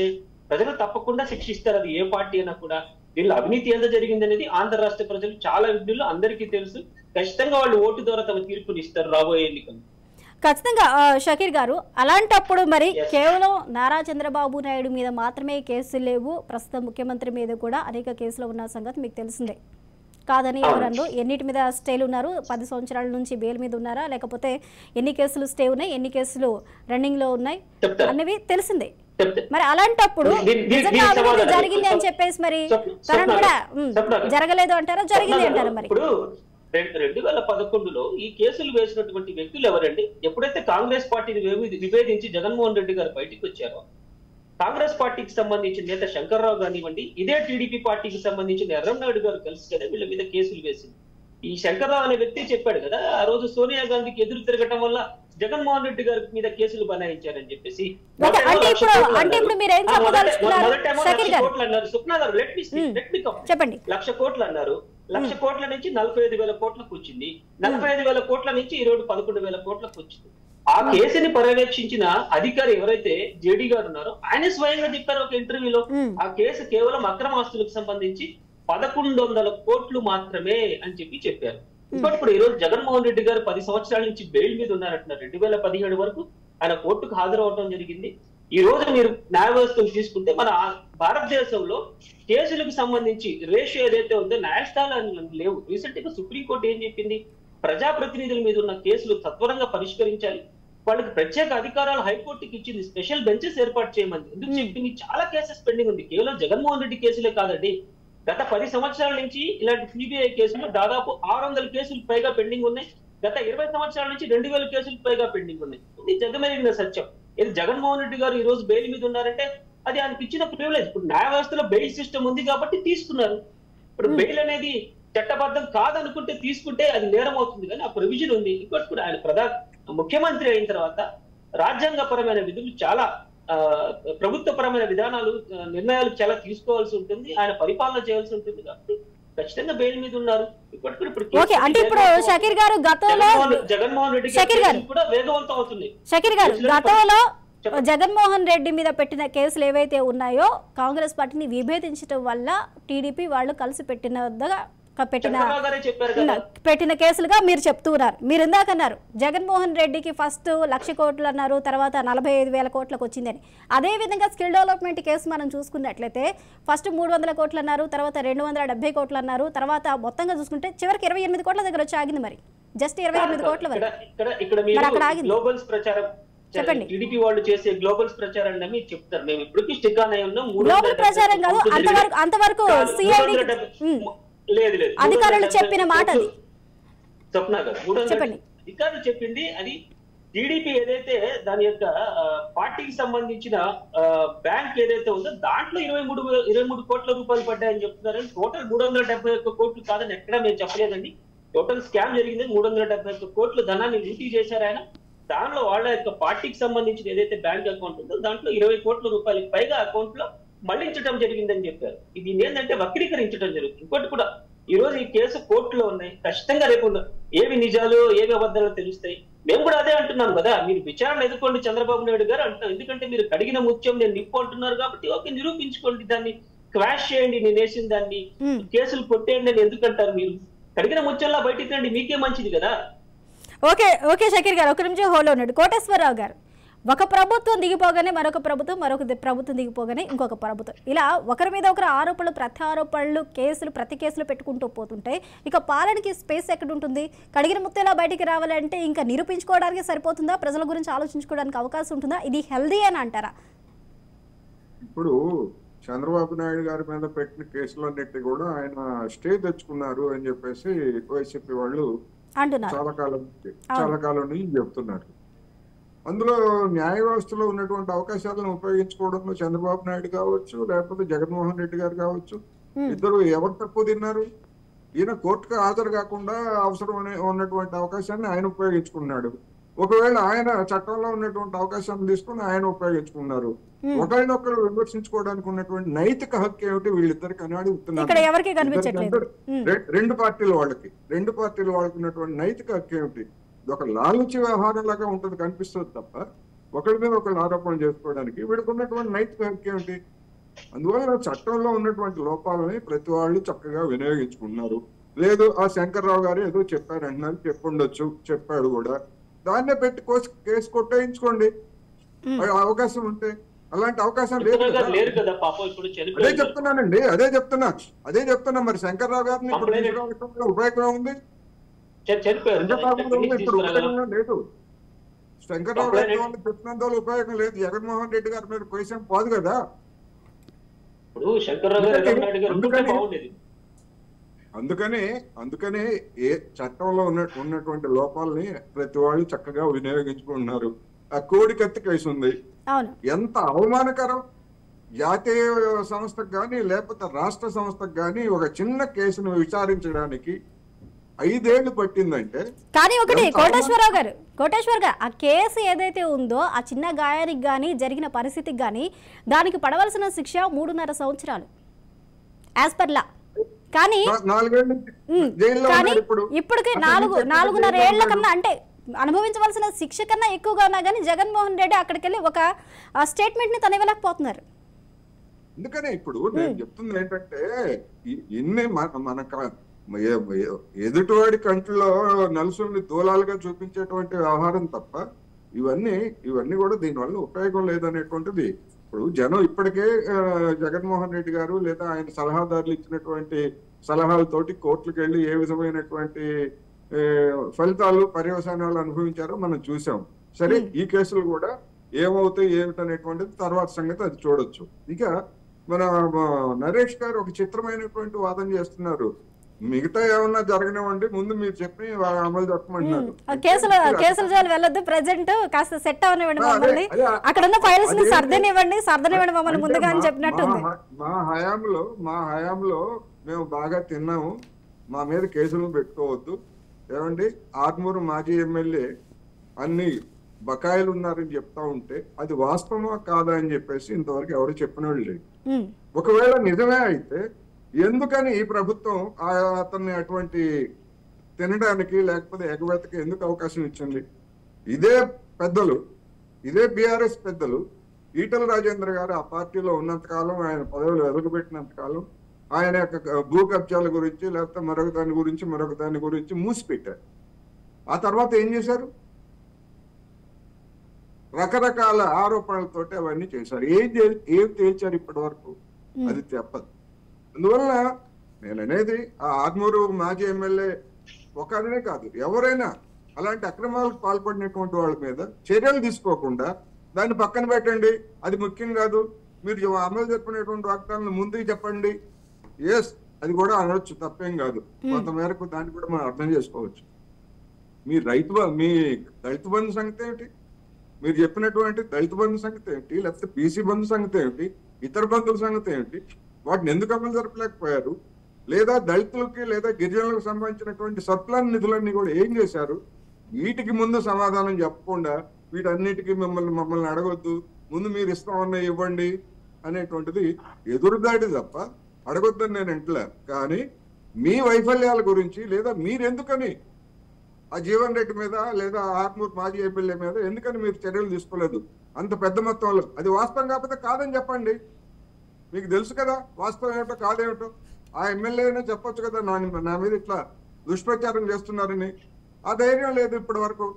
ప్రజలు తప్పకుండా శిక్షిస్తారు అది ఏ పార్టీ అయినా కూడా దీనిలో అవినీతి ఎంత జరిగింది అనేది ఆంధ్ర రాష్ట్ర ప్రజలు చాలా విధుల్లో అందరికీ తెలుసు ఖచ్చితంగా వాళ్ళు ఓటు ద్వారా తమ తీర్పుని ఇస్తారు రాబోయే ఎన్నికలు ఖచ్చితంగా ఆ, షకీర్ గారు అలాంటప్పుడు మరి Yes. కేవలం నారా చంద్రబాబు నాయుడు మీద మాత్రమే కేసులు లేవు ప్రస్తుతం ముఖ్యమంత్రి మీద కూడా అనేక కేసులు ఉన్న సంగతి మీకు తెలిసిందే కాదని అవును. ఎవరన్నారు ఎన్నిటి మీద స్టేలు ఉన్నారు పది సంవత్సరాల నుంచి బెయిల్ మీద ఉన్నారా లేకపోతే ఎన్ని కేసులు స్టే ఉన్నాయి ఎన్ని కేసులు రన్నింగ్ లో ఉన్నాయి చెప్తారు అనేవి తెలిసిందే చెప్తే మరి అలాంటప్పుడు దీని- దీని- నిజంగా దీని అవినీతి సమాధానం జరిగింది అని చెప్తా. చెప్పేసి మరి చెప్- తనను చెప్తాను. కూడా ఉమ్, చెప్తాను. జరగలేదు అంటారా జరిగింది అంటారా మరి ఇప్పుడు రెండు రెండు వేల పదకొండులో ఈ కేసులు వేసినటువంటి వ్యక్తులు ఎవరండి ఎప్పుడైతే కాంగ్రెస్ పార్టీని విభే- విభేదించి జగన్మోహన్ రెడ్డి గారు బయటికి వచ్చారో కాంగ్రెస్ పార్టీకి సంబంధించిన నేత శంకర్రావు కానివ్వండి ఇదే టీడీపీ పార్టీకి సంబంధించిన ఎర్రంనాయుడు గారు కలిసి కదా వీళ్ళ మీద కేసులు వేసింది ఈ శంకర్రావు అనే వ్యక్తి చెప్పాడు కదా ఆ రోజు సోనియా గాంధీకి ఎదురు తిరగటం వల్ల జగన్మోహన్ రెడ్డి గారి మీద కేసులు బనాయించారని చెప్పేసి ఓకే, మొదటేమో అంటే లక్ష ఇప్పుడు- కోట్లు అంటే ఇప్పుడు మీరు ఏం అన్నారు. ఆ, మొదట- చెప్పదలుచుకున్నారు? మొదటేమో షకీర్ లక్ష గారు. కోట్లు అన్నారు Swapna garu let me Hmm. Let me come చెప్పండి లక్ష కోట్లు అన్నారు లక్ష కోట్ల నుంచి నలభై ఐదు వేల కోట్లకు వచ్చింది నలభై ఐదు వేల కోట్ల నుంచి ఈరోజు పదకొండు వేల కోట్లకు వచ్చింది ఆ కేసుని పర్యవేక్షించిన అధికారి ఎవరైతే జేడీ గారు ఉన్నారో ఆయన స్వయంగా చెప్పారు ఒక ఇంటర్వ్యూలో ఉమ్. ఆ కేసు కేవలం అక్రమ ఆస్తులకు సంబంధించి పదకొండు వందల కోట్లు మాత్రమే అని చెప్పి చెప్పారు ఇంకోటి ఇప్పుడు ఈ రోజు జగన్మోహన్ రెడ్డి గారు పది సంవత్సరాల నుంచి బెయిల్ మీద ఉన్నారంటున్నారు రెండు వేల పదిహేడు వరకు ఆయన కోర్టుకు హాజరవడం జరిగింది ఈ రోజు మీరు న్యాయ వ్యవస్థను తీసుకుంటే మన ఆ- భారతదేశంలో కేసులకు సంబంధించి రేషియో ఏదైతే ఉందో న్యాయస్థానాలు లేవు రీసెంట్ గా సుప్రీంకోర్టు ఏం చెప్పింది ప్రజాప్రతినిధుల మీద ఉన్న కేసులు సత్వరంగా పరిష్కరించాలి వాళ్ళకి ప్రత్యేక అధికారాలు హైకోర్టుకి ఇచ్చింది స్పెషల్ బెంచెస్ ఏర్పాటు చేయమని ఎందుకు Hmm. చెప్పింది చాలా కేసెస్ పెండింగ్ ఉంది కేవలం జగన్మోహన్ రెడ్డి కేసులే కాదండి గత పది సంవత్సరాల నుంచి ఇలాంటి సిబిఐ కేసులు దాదాపు ఆరు వందల కేసులు పైగా పెండింగ్ ఉన్నాయి గత ఇరవై సంవత్సరాల నుంచి రెండు వేల కేసులు పైగా పెండింగ్ ఉన్నాయి ఇది జగమెరిగిన సత్యం ఇది జగన్మోహన్ రెడ్డి గారు ఈ రోజు బెయిల్ మీద ఉన్నారంటే అది ఆయనకి ఇచ్చిన ప్రివిలేజ్ ఇప్పుడు న్యాయ వ్యవస్థలో బెయిల్ సిస్టమ్ ఉంది కాబట్టి తీసుకున్నారు ఇప్పుడు Hmm. బెయిల్ అనేది చట్టబద్ధం కాదనుకుంటే తీసుకుంటే అది నేరం అవుతుంది కానీ ఆ ప్రొవిజన్ ఉంది ఇంకోటి కూడా ఆయన ప్రధాన ముఖ్యమంత్రి అయిన తర్వాత రాజ్యాంగపరమైన విధులు చాలా ఆ, ప్రభుత్వపరమైన విధానాలు ఆ, నిర్ణయాలు చాలా తీసుకోవాల్సి ఉంటుంది ఆయన పరిపాలన చేయాల్సి ఉంటుంది కాబట్టి ఖచ్చితంగా బెయిల్ మీద ఉన్నారు ఇప్పటికి కూడా ఇప్పుడు ఓకే అంటే ఇప్పుడు కేసులు షకీర్ గారు గతంలో జగన్మోహన్ జగన్మోహన్ రెడ్డి గారి షకీర్ గారు. కేసులు కూడా వేగవంతం అవుతుంది షకీర్ గారు కేసులను గతంలో చెప్పండి. జగన్మోహన్ రెడ్డి మీద పెట్టిన కేసులు ఏవైతే ఉన్నాయో కాంగ్రెస్ పార్టీని విభేదించడం వల్ల టీడీపీ వాళ్ళు కలిసి పెట్టినదిగా పెట్టిన చంద్రబాబు గారే చెప్పారు కదా పెట్టిన కేసులుగా మీరు చెప్తూ ఉన్నారు మీరు ఇందాక అన్నారు జగన్మోహన్ రెడ్డికి ఫస్ట్ లక్ష కోట్లు అన్నారు తర్వాత నలభై ఐదు వేల కోట్లకు వచ్చిందని అదే విధంగా స్కిల్ డెవలప్మెంట్ కేసు మనం చూసుకున్నట్లయితే ఫస్ట్ మూడు వందల కోట్లు అన్నారు తర్వాత రెండు వందల డెబ్బై కోట్లు అన్నారు తర్వాత మొత్తంగా చూసుకుంటే చివరికి ఇరవై ఎనిమిది కోట్ల దగ్గర వచ్చి ఆగింది మరి జస్ట్ ఇరవై ఎనిమిది కోట్ల ఇక్కడ వరకు ఇక్కడ ఇక్కడ మరి అక్కడ మీరు ఆగింది. గ్లోబల్స్ ప్రచారం చెప్పండి. టీడీపీ వాళ్ళు చేసే గ్లోబల్స్ ప్రచారం అని మీరు చెప్తారు మేము ఇప్పటికీ స్టిక్ అనే ఉన్నాం మూడు గ్లోబల్ వందల ప్రచారం కాదు డెబ్బై అంతవరకు అంతవరకు కాదు, మూడు సిఐడి వందల డెబ్బై- లేదు లేదు అధికారులు మూడు వందల చెప్పిన డెబ్బై మాట అది. కోట్లు. స్వప్న గారు మూడు వందల చెప్పండి. అధికారులు చెప్పింది అది టీడీపీ ఏదైతే దాని యొక్క ఆ, పార్టీకి సంబంధించిన ఆ, బ్యాంక్ ఏదైతే ఉందో దాంట్లో ఇరవై మూడు వే- ఇరవై మూడు కోట్ల రూపాయలు పడ్డాయని చెప్తున్నారు టోటల్ మూడు వందల డెబ్బై ఒక్క కోట్లు కాదని ఎక్కడ మేము చెప్పలేదండి టోటల్ స్కామ్ జరిగింది మూడు వందల డెబ్బై ఒక్క కోట్ల ధనాన్ని లూటీ చేశారు ఆయన దానిలో వాళ్ళ యొక్క పార్టీకి సంబంధించిన ఏదైతే బ్యాంక్ అకౌంట్ ఉందో దాంట్లో ఇరవై కోట్ల రూపాయలకి పైగా అకౌంట్ లో మళ్లించడం జరిగిందని చెప్పారు ఇది ఏంటంటే వక్రీకరించడం జరుగుతుంది ఇంకోటి కూడా ఈ రోజు ఈ కేసు కోర్టులో ఉన్నాయి ఖచ్చితంగా రేపు ఏవి నిజాలు ఏవి అబద్ధాలు తెలుస్తాయి మేము కూడా అదే అంటున్నాం కదా మీరు విచారణ ఎదుర్కోండి చంద్రబాబు నాయుడు గారు అంటున్నాం ఎందుకంటే మీరు కడిగిన ముత్యం నేను నిప్పు అంటున్నారు కాబట్టి ఓకే నిరూపించుకోండి దాన్ని క్వాష్ చేయండి నేను వేసిన దాన్ని ఉమ్. కేసులు కొట్టేయండి అని ఎందుకంటారు మీరు కడిగిన ముత్యంలా బయటికి రండి మీకే మంచిది కదా ఓకే ఓకే షకీర్ గారు ఒక నిమిషం హోల్లో ఉన్నాడు కోటేశ్వరరావు గారు ఒక ప్రభుత్వం దిగిపోగానే మరొక ప్రభుత్వం మరొక ది- ప్రభుత్వం దిగిపోగానే ఇంకొక ప్రభుత్వం ఇలా ఒకరి మీద ఒకరు ఆరోపణలు ప్రత్యారోపణలు కేసులు ప్రతి కేసులు పెట్టుకుంటూ పోతుంటే ఇక పాలనకి స్పేస్ ఎక్కడ ఉంటుంది కడిగిన ముత్తేలా బయటికి రావాలంటే ఇంకా నిరూపించుకోవడానికి సరిపోతుందా ప్రజల గురించి ఆలోచించుకోవడానికి అవకాశం ఉంటుందా ఇది హెల్దీ అని అంటారా ఇప్పుడు చంద్రబాబు నాయుడు గారి మీద పెట్టిన కేసులన్నిటి కూడా ఆయన స్టే తెచ్చుకున్నారు అని చెప్పేసి వైసీపీ వాళ్ళు అంటున్నారు చాలా కాలం నుంచి చాలా కాలం నుంచి చెప్తున్నారు అందులో న్యాయ వ్యవస్థలో ఉన్నటువంటి అవకాశాలను ఉపయోగించుకోవడంలో చంద్రబాబు నాయుడు కావచ్చు లేకపోతే జగన్మోహన్ రెడ్డి గారు కావచ్చు Hmm. ఇద్దరు ఎవరు తక్కువ తిన్నారు ఈయన కోర్టుకు హాజరు కాకుండా అవసరం అనే- ఉన్నటువంటి అవకాశాన్ని ఆయన ఉపయోగించుకున్నాడు ఒకవేళ ఆయన చట్టంలో ఉన్నటువంటి అవకాశాన్ని తీసుకుని ఆయన ఉపయోగించుకున్నారు Hmm. ఒకరినొకరు విమర్శించుకోవడానికి ఉన్నటువంటి నైతిక హక్కు ఏమిటి వీళ్ళిద్దరికి అని అడుగుతున్నారు ఇక్కడ ఎవరికి కనిపించట్లేదు ఇద్దరికంటే ఉమ్. రె- రెండు పార్టీల వాళ్ళకి రెండు పార్టీల వాళ్ళకి ఉన్నటువంటి నైతిక హక్కు ఏమిటి ఇది ఒక లాలుచి వ్యవహారం లాగా ఉంటుంది కనిపిస్తుంది తప్ప ఒకరి మీద ఒకళ్ళు ఆరోపణ చేసుకోవడానికి వీడికి ఉన్నటువంటి నైతిక హక్కు ఏమిటి అందువల్ల చట్టంలో ఉన్నటువంటి లోపాలని ప్రతి వాళ్ళు చక్కగా వినియోగించుకుంటున్నారు లేదు ఆ శంకర్రావు గారు ఏదో చెప్పారంటున్నారు చెప్పుండొచ్చు చెప్పాడు కూడా దాన్నే పెట్టి కోసి కేసు కొట్టేయించుకోండి ఉమ్. ఆ అవకాశం ఉంటే అలాంటి అవకాశం లేదు శంకర్రావు గారు కదా. లేరు కదా పాపం ఇప్పుడు అదే చనిపోయారు చెప్తున్నానండి అదే చెప్తున్నా అదే చెప్తున్నా మరి శంకర్రావు గారిని ఇప్పుడు అప్పుడే- తీసుకురావడం వల్ల ఉపయోగం ఉంది చ- చనిపోయారు చంద్రబాబు ఇక్కడి నుంచి ఇప్పుడు తీసుకురాగలం. ఉపయోగం లేదు శంకర్రావు అప్పుడే- గారి వాళ్ళు చెప్పినంత ఉపయోగం లేదు జగన్మోహన్ రెడ్డి గారి మీద పొజిషన్ పోదు కదా ఇప్పుడు శంకర్రావు గారు అందుకని- ఎర్రనాయుడు గారు ఉంటే అందుకని- బాగుండేది అందుకని అందుకని ఏ చట్టంలో ఉన్న ఉన్నటువంటి లోపాలని ప్రతి వాళ్ళు చక్కగా వినియోగించుకుంటున్నారు ఆ కోడి కత్తి కేసు ఉంది అవును ఎంత అవమానకరం జాతీయ సంస్థకు కానీ లేకపోతే రాష్ట్ర సంస్థకు కానీ ఒక చిన్న కేసును విచారించడానికి ఐదేళ్లు పట్టిందంటే కానీ ఒకటి ఎంత కోటేశ్వరరావు గారు కోటేశ్వర్ గారు ఆ కేసు ఏదైతే ఉందో ఆ చిన్న గాయానికి కానీ జరిగిన పరిస్థితికి కానీ దానికి పడవలసిన శిక్ష మూడున్నర సంవత్సరాలు యాజ్ పర్ లా కానీ నా- నాలుగేళ్ల నుంచి ఉమ్, జైల్లో కానీ ఉన్నాడు ఇప్పుడు ఇప్పటికే అతను నాలుగు చెప్పిన నాలుగున్నర జైల్లో ఏళ్ల ఉన్నాడు. కన్నా అంటే అనుభవించవలసిన శిక్ష కన్నా ఎక్కువగా ఉన్నా కానీ జగన్మోహన్ రెడ్డి అక్కడికి వెళ్ళి ఒక స్టేట్మెంట్ ని తన ఇవ్వలేకపోతున్నారు అందుకనే ఇప్పుడు నేను చెప్తుంది ఏంటంటే ఈ- ఇన్ని మన మన క- ఎ- ఎ- ఎదుటివాడి కంట్లో నలుసుల్ని దూలాలుగా చూపించేటువంటి వ్యవహారం తప్ప ఇవన్నీ ఇవన్నీ కూడా దీనివల్ల ఉపయోగం లేదనేటువంటిది ఇప్పుడు జనం ఇప్పటికే ఆ, జగన్మోహన్ రెడ్డి గారు లేదా ఆయన సలహాదారులు ఇచ్చినటువంటి సలహాలతోటి కోర్టులకు వెళ్ళి ఏ విధమైనటువంటి ఏ, ఫలితాలు పర్యవసానాలు అనుభవించారో మనం చూసాం సరే ఈ కేసులు కూడా ఏమవుతాయి ఏమిటనేటువంటిది తర్వాత సంగతి అది చూడొచ్చు ఇక మన ఆ, నరేష్ గారు ఒక చిత్రమైనటువంటి వాదన చేస్తున్నారు మిగతా ఏమన్నా జరగనివ్వండి ముందు మీరు చెప్పి వా- అమలు చెప్పమంటున్నారు ఆ కేసులు కేసుల జోలు వెళ్ళొద్దు ప్రెసెంట్ కాస్త సెట్ అవనివ్వండి ఆ, అదే, మమ్మల్ని అదే, అక్కడ ఉన్న ఫైల్స్ ని అదే, సర్దనివ్వండి సర్దనివ్వండి మమ్మల్ని అంటే ముందుగా అని మా- చెప్పినట్టుంది మా- మా హయాంలో మా హయాంలో మేము బాగా తిన్నాము మా మీద కేసులు పెట్టుకోవద్దు ఏమండి ఆర్మూరు మాజీ ఎమ్మెల్యే అన్ని బకాయిలు ఉన్నారని చెప్తా ఉంటే అది వాస్తవమా కాదా అని చెప్పేసి ఇంతవరకు ఎవరు చెప్పిన వాళ్ళు లేదు ఉమ్, ఒకవేళ నిజమే అయితే ఎందుకని ఈ ప్రభుత్వం ఆ అతన్ని అటువంటి తినడానికి లేకపోతే ఎగవేతకి ఎందుకు అవకాశం ఇచ్చింది ఇదే పెద్దలు ఇదే బీఆర్ఎస్ పెద్దలు ఈటల రాజేంద్ర గారు ఆ పార్టీలో ఉన్నంత కాలం ఆయన పదవులు ఎదగబెట్టినంత కాలం ఆయన యొక్క భూ కబ్జాల గురించి లేకపోతే మరొక దాని గురించి మరొక దాని గురించి మూసిపెట్టారు ఆ తర్వాత ఏం చేశారు రకరకాల ఆరోపణలతోటి అవన్నీ చేశారు ఏం చే- ఏం తేల్చారు ఇప్పటి వరకు ఉమ్. అది చెప్పదు అందువల్ల నేను అనేది ఆ ఆర్మూరు మాజీ ఎమ్మెల్యే ఒక అదనే కాదు ఎవరైనా అలాంటి అక్రమాలకు పాల్పడినటువంటి వాళ్ళ మీద చర్యలు తీసుకోకుండా దాన్ని పక్కన పెట్టండి అది ముఖ్యం కాదు మీరు అమలు చెప్పినటువంటి వాగ్దానాలు ముందుకు చెప్పండి ఎస్ అది కూడా అనొచ్చు తప్పేం కాదు కొంత మేరకు దాన్ని కూడా మనం అర్థం చేసుకోవచ్చు మీ రైతు బ- మీ దళిత బంధు సంగతి ఏమిటి మీరు చెప్పినటువంటి దళిత బంధు సంగతి ఏంటి లేకపోతే బీసీ బంధు సంగతి ఏమిటి ఇతర బంధువుల సంగతి ఏమిటి వాటిని ఎందుకు అమలు జరపలేకపోయారు లేదా దళితులకి లేదా గిరిజనులకు సంబంధించినటువంటి సప్లాన్ నిధులన్నీ కూడా ఏం చేశారు వీటికి ముందు సమాధానం చెప్పకుండా వీటన్నిటికీ మిమ్మల్ని మమ్మల్ని అడగొద్దు ముందు మీరు ఇస్తామన్న ఇవ్వండి అనేటువంటిది ఎదురుదాడి తప్ప అడగొద్దని నేను అంటలే కానీ మీ వైఫల్యాల గురించి లేదా మీరెందుకని ఆ జీవన్ రెడ్డి మీద లేదా ఆర్మూర్ మాజీ ఎమ్మెల్యే మీద ఎందుకని మీరు చర్యలు తీసుకోలేదు అంత పెద్ద మొత్తంలో అది వాస్తవం కాకపోతే కాదని చెప్పండి మీకు తెలుసు కదా వాస్తవం ఏమిటో కాదేమిటో ఆ ఎమ్మెల్యే అయినా చెప్పొచ్చు కదా నా నా మీద ఇట్లా దుష్ప్రచారం చేస్తున్నారని ఆ ధైర్యం లేదు ఇప్పటి వరకు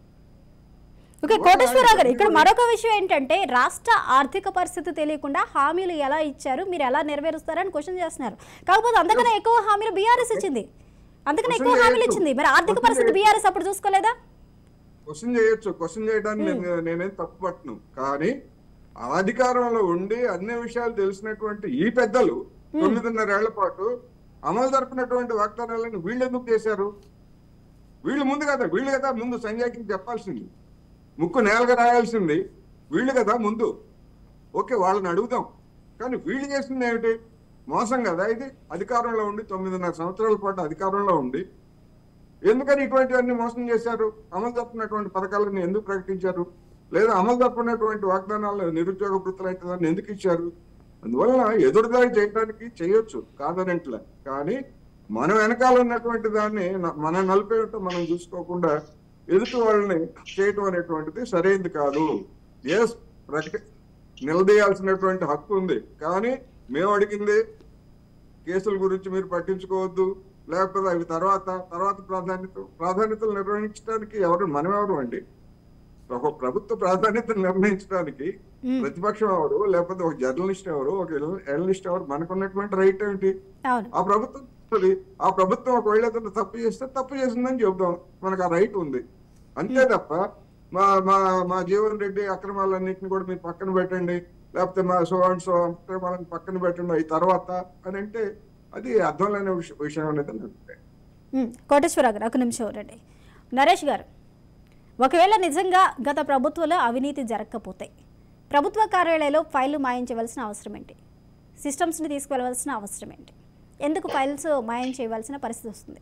ఓకే కోటేశ్వరరావు గారు ఇక్కడ మరొక విషయం ఏంటంటే రాష్ట్ర ఆర్థిక పరిస్థితి తెలియకుండా హామీలు ఎలా ఇచ్చారు మీరు ఎలా నెరవేరుస్తారని క్వశ్చన్ చేస్తున్నారు కాకపోతే అంతకన్నా ఎక్కువ హామీలు బీఆర్ఎస్ ఇచ్చింది అంతకన్నా ఎక్కువ Question హామీలు చేయొచ్చు. ఇచ్చింది మరి ఆర్థిక Question పరిస్థితి చేయొచ్చు. బీఆర్ఎస్ అప్పుడు చూసుకోలేదా క్వశ్చన్ చేయొచ్చు క్వశ్చన్ చేయడానికి నేను నేనేం తప్పు పట్టను కానీ అధికారంలో ఉండి అన్ని విషయాలు తెలిసినటువంటి ఈ పెద్దలు తొమ్మిదిన్నరేళ్ల పాటు అమలు జరిపినటువంటి వాగ్దానాలను వీళ్ళు ఎందుకు చేశారు వీళ్ళు ముందు కదా వీళ్ళు కదా ముందు సంజయ్కి చెప్పాల్సింది ముక్కు నేలగా రాయాల్సింది వీళ్ళు కదా ముందు ఓకే వాళ్ళని అడుగుదాం కానీ వీళ్ళు చేసింది ఏమిటి మోసం కదా ఇది అధికారంలో ఉండి తొమ్మిదిన్నర సంవత్సరాల పాటు అధికారంలో ఉండి ఎందుకని ఇటువంటివన్నీ మోసం చేశారు అమలు తప్పినటువంటి పథకాలను ఎందుకు ప్రకటించారు లేదా అమలు తప్పినటువంటి వాగ్దానాలు నిరుద్యోగ వృత్తులైతే ఎందుకు ఇచ్చారు అందువలన ఎదురుదాడి చేయడానికి చేయొచ్చు కాదనంట్లే కానీ మన వెనకాల ఉన్నటువంటి దాన్ని న- మన నలిపేయటం మనం చూసుకోకుండా ఎదుటి వాళ్ళని చేయటం అనేటువంటిది సరైనది కాదు ఎస్ ప్రకటి నిలదీయాల్సినటువంటి హక్కు ఉంది కానీ మేము అడిగింది కేసుల గురించి మీరు పట్టించుకోవద్దు లేకపోతే అవి తర్వాత తర్వాత ప్రాధాన్యత ప్రాధాన్యతలు నిర్వహించడానికి ఎవరు మనం ఎవరు అండి ఒక ప్రభుత్వ ప్రాధాన్యతలు నిర్ణయించడానికి ఉమ్, ప్రతిపక్షం ఎవరు లేకపోతే ఒక జర్నలిస్ట్ ఎవరు ఒక ఎనలిస్ట్ ఎవరు మనకున్నటువంటి రైట్ ఏంటి అవును ఆ ప్రభుత్వం చేస్తుంది. ఆ ప్రభుత్వం ఒకవేళ ఏదైనా తప్పు చేస్తే తప్పు చేసిందని చెబుదాం మనకు ఆ రైట్ ఉంది అంతే తప్ప మా మా మా జీవన్ రెడ్డి అక్రమాలన్నింటిని కూడా మీరు పక్కన పెట్టండి లేకపోతే మా సో అండ్ సో అక్రమాలను పక్కన పెట్టండి అవి తర్వాత అని అంటే అది అర్థం లేని విష- విషయం అనేది నా అభిప్రాయం. ఉమ్, కోటేశ్వరరావు గారు ఒక నిమిషం రండి నరేష్ గారు ఒకవేళ నిజంగా గత ప్రభుత్వంలో అవినీతి జరగకపోతే ప్రభుత్వ కార్యాలయంలో ఫైళ్లు మాయించవలసిన అవసరం ఏంటి సిస్టమ్స్ని తీసుకువెళ్ళవలసిన అవసరం ఏంటి ఎందుకు ఫైల్స్ మాయం చేయవలసిన పరిస్థితి వస్తుంది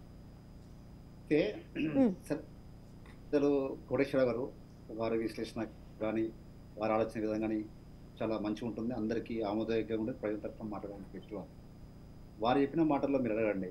అయితే ఉమ్. సరే అసలు కోటేశ్వర గారు వారి విశ్లేషణ కానీ వారి ఆలోచన విధానం కానీ చాలా మంచిగా ఉంటుంది అందరికీ ఆమోదయోగ్యంగా ఉంటుంది ప్రజల తరఫున మాట్లాడడానికి వ్యక్తులు వారు చెప్పిన మాటల్లో మీరు అడగండి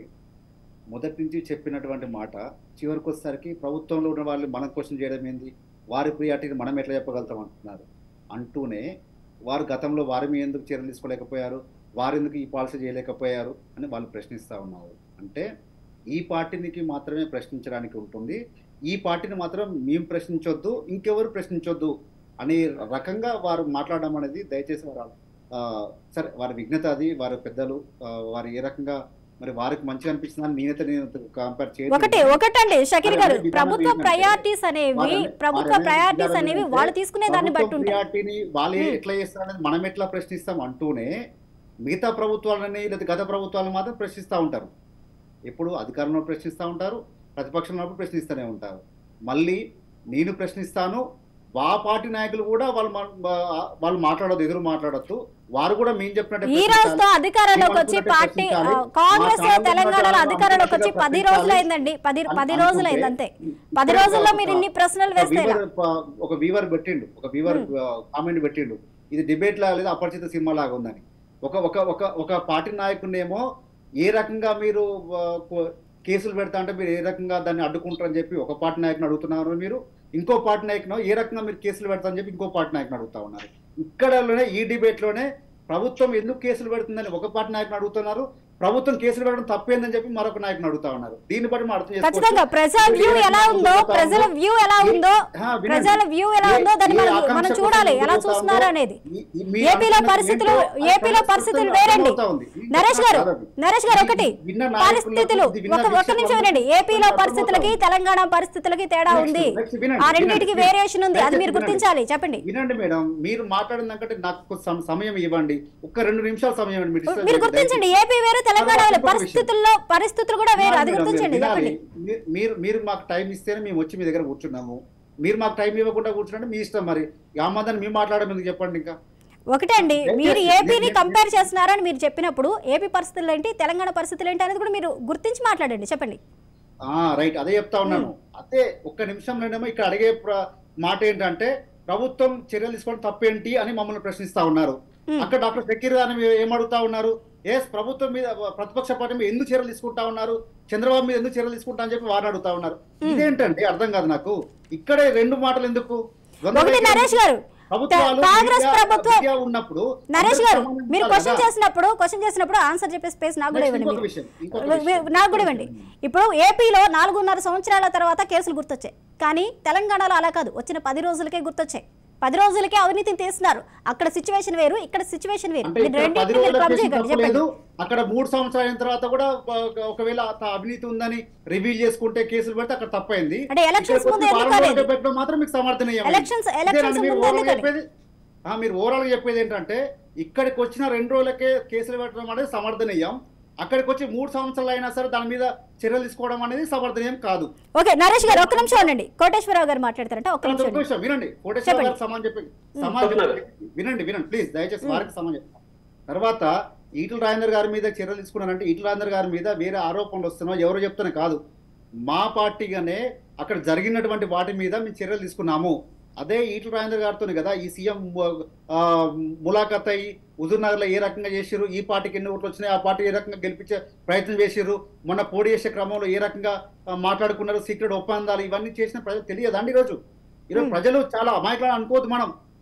మొదటి నుంచి చెప్పినటువంటి మాట చివరికి వచ్చేసరికి ప్రభుత్వంలో ఉన్న వాళ్ళు మనం క్వశ్చన్ చేయడం ఏంది వారి ప్రియారిటీని మనం ఎట్లా చెప్పగలుగుతాం అంటున్నారు అంటూనే వారు గతంలో వారి మీద ఎందుకు చర్యలు తీసుకోలేకపోయారు వారు ఎందుకు ఈ పాలసీ చేయలేకపోయారు అని వాళ్ళు ప్రశ్నిస్తూ ఉన్నారు అంటే ఈ పార్టీనికి మాత్రమే ప్రశ్నించడానికి ఉంటుంది ఈ పార్టీని మాత్రం మేము ప్రశ్నించొద్దు ఇంకెవరు ప్రశ్నించొద్దు అనే రకంగా వారు మాట్లాడడం అనేది దయచేసి వారు ఆ, సరే వారి విఘ్నత అది వారి పెద్దలు ఆ, వారు ఏ రకంగా మరి వారికి మంచిగా అనిపించిందని నేనైతే నేను కంపేర్ ఒకటి ఒకటండి షకీర్ గారు విధానం ప్రభుత్వ ఏంటంటే ప్రయారిటీస్ అనేవి వారనే- ప్రభుత్వ వారనే ప్రయారిటీస్ విధానం అనేవి ఏంటంటే వాళ్ళు తీసుకునే దాన్ని బట్టి ఉంటాయి ప్రియారిటీని వాళ్ళు Hmm. ఎట్లా చేస్తారు అనేది మనం ఎట్లా ప్రశ్నిస్తాం అంటూనే మిగతా ప్రభుత్వాలని లేదా గత ప్రభుత్వాలను మాత్రం ప్రశ్నిస్తూ ఉంటారు ఎప్పుడు అధికారంలో ప్రశ్నిస్తూ ఉంటారు ప్రతిపక్షంలో ఉన్నప్పుడు ప్రశ్నిస్తూనే ఉంటారు మళ్ళీ నేను ప్రశ్నిస్తాను వా పార్టీ నాయకులు కూడా వాళ్ళు మా- వా- వాళ్ళు మాట్లాడొద్దు ఎదురు మాట్లాడొద్దు వారు కూడా మేము చెప్పినట్టే ఈ ప్రశ్నించాలి. రోజుతో అధికారంలోకి వచ్చి ఏమనుకుంటే పార్టీ ఆ, ప్రశ్నించాలి. కాంగ్రెస్ మా ఛానల్ తెలంగాణలో ఉన్నటువంటి అధికారంలోకి వచ్చి ప్రశ్నించాలి. పది రోజులు అయిందండి పది అను- పది రోజులు అయింది అంతే అనుకుంటే పది ఇక్కడ రోజుల్లో ఒక- మీరు ఇన్ని ప్రశ్నలు ఒక వేస్తే ఎలా? వీవర్ ప- ఒక వీవర్ పెట్టిండు ఒక వీవర్ కామెంట్ పెట్టిండు ఇది డిబేట్ లాగా లేదా అపరిచిత సినిమా లాగా ఉందని ఒక ఒక ఒక ఒక పార్టీ నాయకుడినేమో ఏ రకంగా మీరు ఆ, కో- కేసులు పెడతా అంటే మీరు ఏ రకంగా దాన్ని అడ్డుకుంటారని చెప్పి ఒక పార్టీ నాయకుని అడుగుతున్నారు మీరు ఇంకో పార్టీ నాయకును ఏ రకంగా మీరు కేసులు పెడతారని చెప్పి ఇంకో పార్టీ నాయకుని అడుగుతా ఉన్నారు ఇక్కడలోనే ఈ డిబేట్ లోనే ప్రభుత్వం ఎందుకు కేసులు పెడుతుందని ఒక పార్టీ నాయకుని అడుగుతున్నారు ప్రభుత్వం కేసులు పెట్టడం తప్పేందని చెప్పి మరొక నాయకుని అడుగుతా ఉన్నారు దీన్ని బట్టి మనం అర్థం చేసుకోవచ్చు. ఖచ్చితంగా ప్రజల వ్యూ ఎలా ఉందో ప్రజల వ్యూ ఎలా ఉందో ఆ, వినండి. ప్రజల వ్యూ ఎలా ఏ- ఉందో దాన్ని ఏ మనం ఆకాంక్ష మనం కోసం చూడాలి ఎలా ముందుకు చూస్తున్నారు పోతా అనేది ఈ- ఈ- మీ ఏపీలో అనుకున్న పరిస్థితులు ఏంటో అది ఏపీలో ఖచ్చితంగా పరిస్థితులు అర్థమవుతా వేరండి ఉంది. ఇది నరేష్ కాదు గారు అది. నరేష్ గారు ఇది ఒకటి విన్న నాయకులకు, పరిస్థితులు ఇది విన్న ఒక ఒక్క నిమిషం వీక్షకులకు వినండి ఏపీలో అర్థమవుతా పరిస్థితులకి ఉంది. తెలంగాణ పరిస్థితులకి తేడా Next, ఉంది next వినండి, ఆ రెండింటికి వినండి. వేరియేషన్ ఉంది అది దయచేసి మీరు వినండి. గుర్తించాలి చెప్పండి వినండి మేడం మీరు మాట్లాడిన దానికంటే నాకు కొంచెం సమ- సమయం ఇవ్వండి ఒక్క రెండు నిమిషాలు సమయం ఇవ్వండి మీరు disturb మీరు చేయకండి. గుర్తించండి ఏపీ వేరు తెలంగాణ తర్వాత వేరు ఇంకొక విషయం. పరిస్థితుల్లో పరిస్థితులు కూడా వేరు అది మేడం, మీరు గుర్తించండి వినాలి. చెప్పండి మీ- మీరు మీరు మాకు టైం ఇస్తేనే మేము వచ్చి మీ దగ్గర కూర్చున్నాము మీరు మాకు టైం ఇవ్వకుండా కూర్చుంటే మీ ఇష్టం మరి ఆ మాదని మేము మాట్లాడడం ఎందుకు చెప్పండి ఇంకా ఒకటే అండి Yes, మీరు yes, ఏపీని yes, కంపేర్ చేస్తున్నారని మీరు చెప్పినప్పుడు ఏపీ పరిస్థితులు ఏంటి తెలంగాణ పరిస్థితులు ఏంటి అనేది కూడా మీరు గుర్తించి మాట్లాడండి చెప్పండి ఆ రైట్ అదే చెప్తా ఉన్నాను అదే ఒక్క నిమిషంలోనేమో ఇక్కడ అడిగే ప్ర- మాట ఏంటంటే ప్రభుత్వం చర్యలు తీసుకోవడం తప్పేంటి అని మమ్మల్ని ప్రశ్నిస్తా ఉన్నారు Hmm. అక్కడ డాక్టర్ షకీర్ గారిని మీరు ఏం అడుగుతా ఉన్నారు ఎస్ ప్రభుత్వం మీద ప్రతిపక్ష పార్టీ మీద ఎందుకు చర్యలు తీసుకుంటా ఉన్నారు చంద్రబాబు మీద ఎందుకు చర్యలు తీసుకుంటా అని చెప్పి వారిని అడుగుతా ఉన్నారు ఇదేంటండి అర్థం కాదు నాకు ఇక్కడే రెండు మాటలు ఎందుకు ద్వంద్వ ఒకటి వైఖరి నరేష్ గారు ప్రభుత్వాలు కాంగ్రెస్ మీడియా- ప్రభుత్వం మీడియా ఉన్నప్పుడు నరేష్ అందరూ గారు సమానంగా మీరు ఉండాలి క్వశ్చన్ కదా? చేసినప్పుడు క్వశ్చన్ చేసినప్పుడు ఆన్సర్ చెప్పే స్పేస్ నాకు కూడా Next ఇవ్వండి ఇంకొక మీరు. విషయం, ఇంకొక వి- వి- విషయం. నాకు కూడా ఇవ్వండి ఇప్పుడు ఏపీలో నాలుగున్నర సంవత్సరాల తర్వాత కేసులు గుర్తొచ్చాయి కానీ తెలంగాణలో అలా కాదు వచ్చిన పది రోజులకే గుర్తొచ్చాయి పది రోజులకే అవినీతిని తీస్తున్నారు అక్కడ సిచ్యువేషన్ వేరు ఇక్కడ సిచ్యువేషన్ వేరు అంటే మీరు ఇక్కడ పది రెండింటిని మీరు రోజుల క్లబ్ కేసు చేయకండి తప్పలేదు చెప్పండి అక్కడ మూడు సంవత్సరాల అయిన తర్వాత కూడా ఒక- ఒకవేళ ఆ అవినీతి ఉందని రివీల్ చేసుకుంటే కేసులు పెడితే అక్కడ తప్పైంది అంటే elections ఇక్కడికి ముందు వచ్చి ఎందుకు వారం కాలేదు? రోజులు పెట్టడం మాత్రం మీకు సమర్థనీయం Elections- elections మీరు ముందు ఓవరాల్ ఎందుకని? చెప్పేది ఆ, మీరు ఓవరాల్ చెప్పేది ఏంటంటే ఇక్కడికి వచ్చిన రెండు రోజులకే కేసులు పెట్టడం అనేది సమర్థనీయం అక్కడికి వచ్చి మూడు సంవత్సరాలు అయినా సరే దాని మీద చర్యలు తీసుకోవడం అనేది సమర్థనీయం కాదు ఓకే నరేష్ గారు ఒక్క నిమిషం ఉండండి కోటేశ్వరరావు గారు మాట్లాడతారంట ఒక్క తర్వాత నిమిషం ఒక ఉండండి. విషయం వినండి కోటేశ్వర చెప్పండి. గారు సమాన్ చెప్పి సమాన్ చెప్తున్నారు. చెప్పి- వినండి వినండి ప్లీజ్ దయచేసి వారికి సమాన్ చెప్పండి తర్వాత ఈటల రాజేందర్ గారి మీద చర్యలు తీసుకున్నారంటే ఈటల రాజేందర్ గారి మీద వేరే ఆరోపణలు వస్తున్నావు ఎవరు చెప్తున్నా కాదు మా పార్టీగానే అక్కడ జరిగినటువంటి వాటి మీద మేము చర్యలు తీసుకున్నాము అదే ఈటల రాజేందర్ గారితో కదా ఈ సీఎం ఆ, ములాఖత్ అయ్యి హుజూర్ లో ఏ రకంగా చేసిర్రు ఈ పార్టీకి ఎన్ని ఓట్లు వచ్చినాయి ఆ పార్టీ ఏ రకంగా గెలిపించే ప్రయత్నం చేసిర్రు మొన్న పోటీ చేసే క్రమంలో ఏ రకంగా ఆ, మాట్లాడుకున్నారు సీక్రెట్ ఒప్పందాలు ఇవన్నీ చేసిన ప్రజలు తెలియదా అండి ఈరోజు ఈరోజు ప్రజలు చాలా అమాయకులు అనుకోవద్దు మనం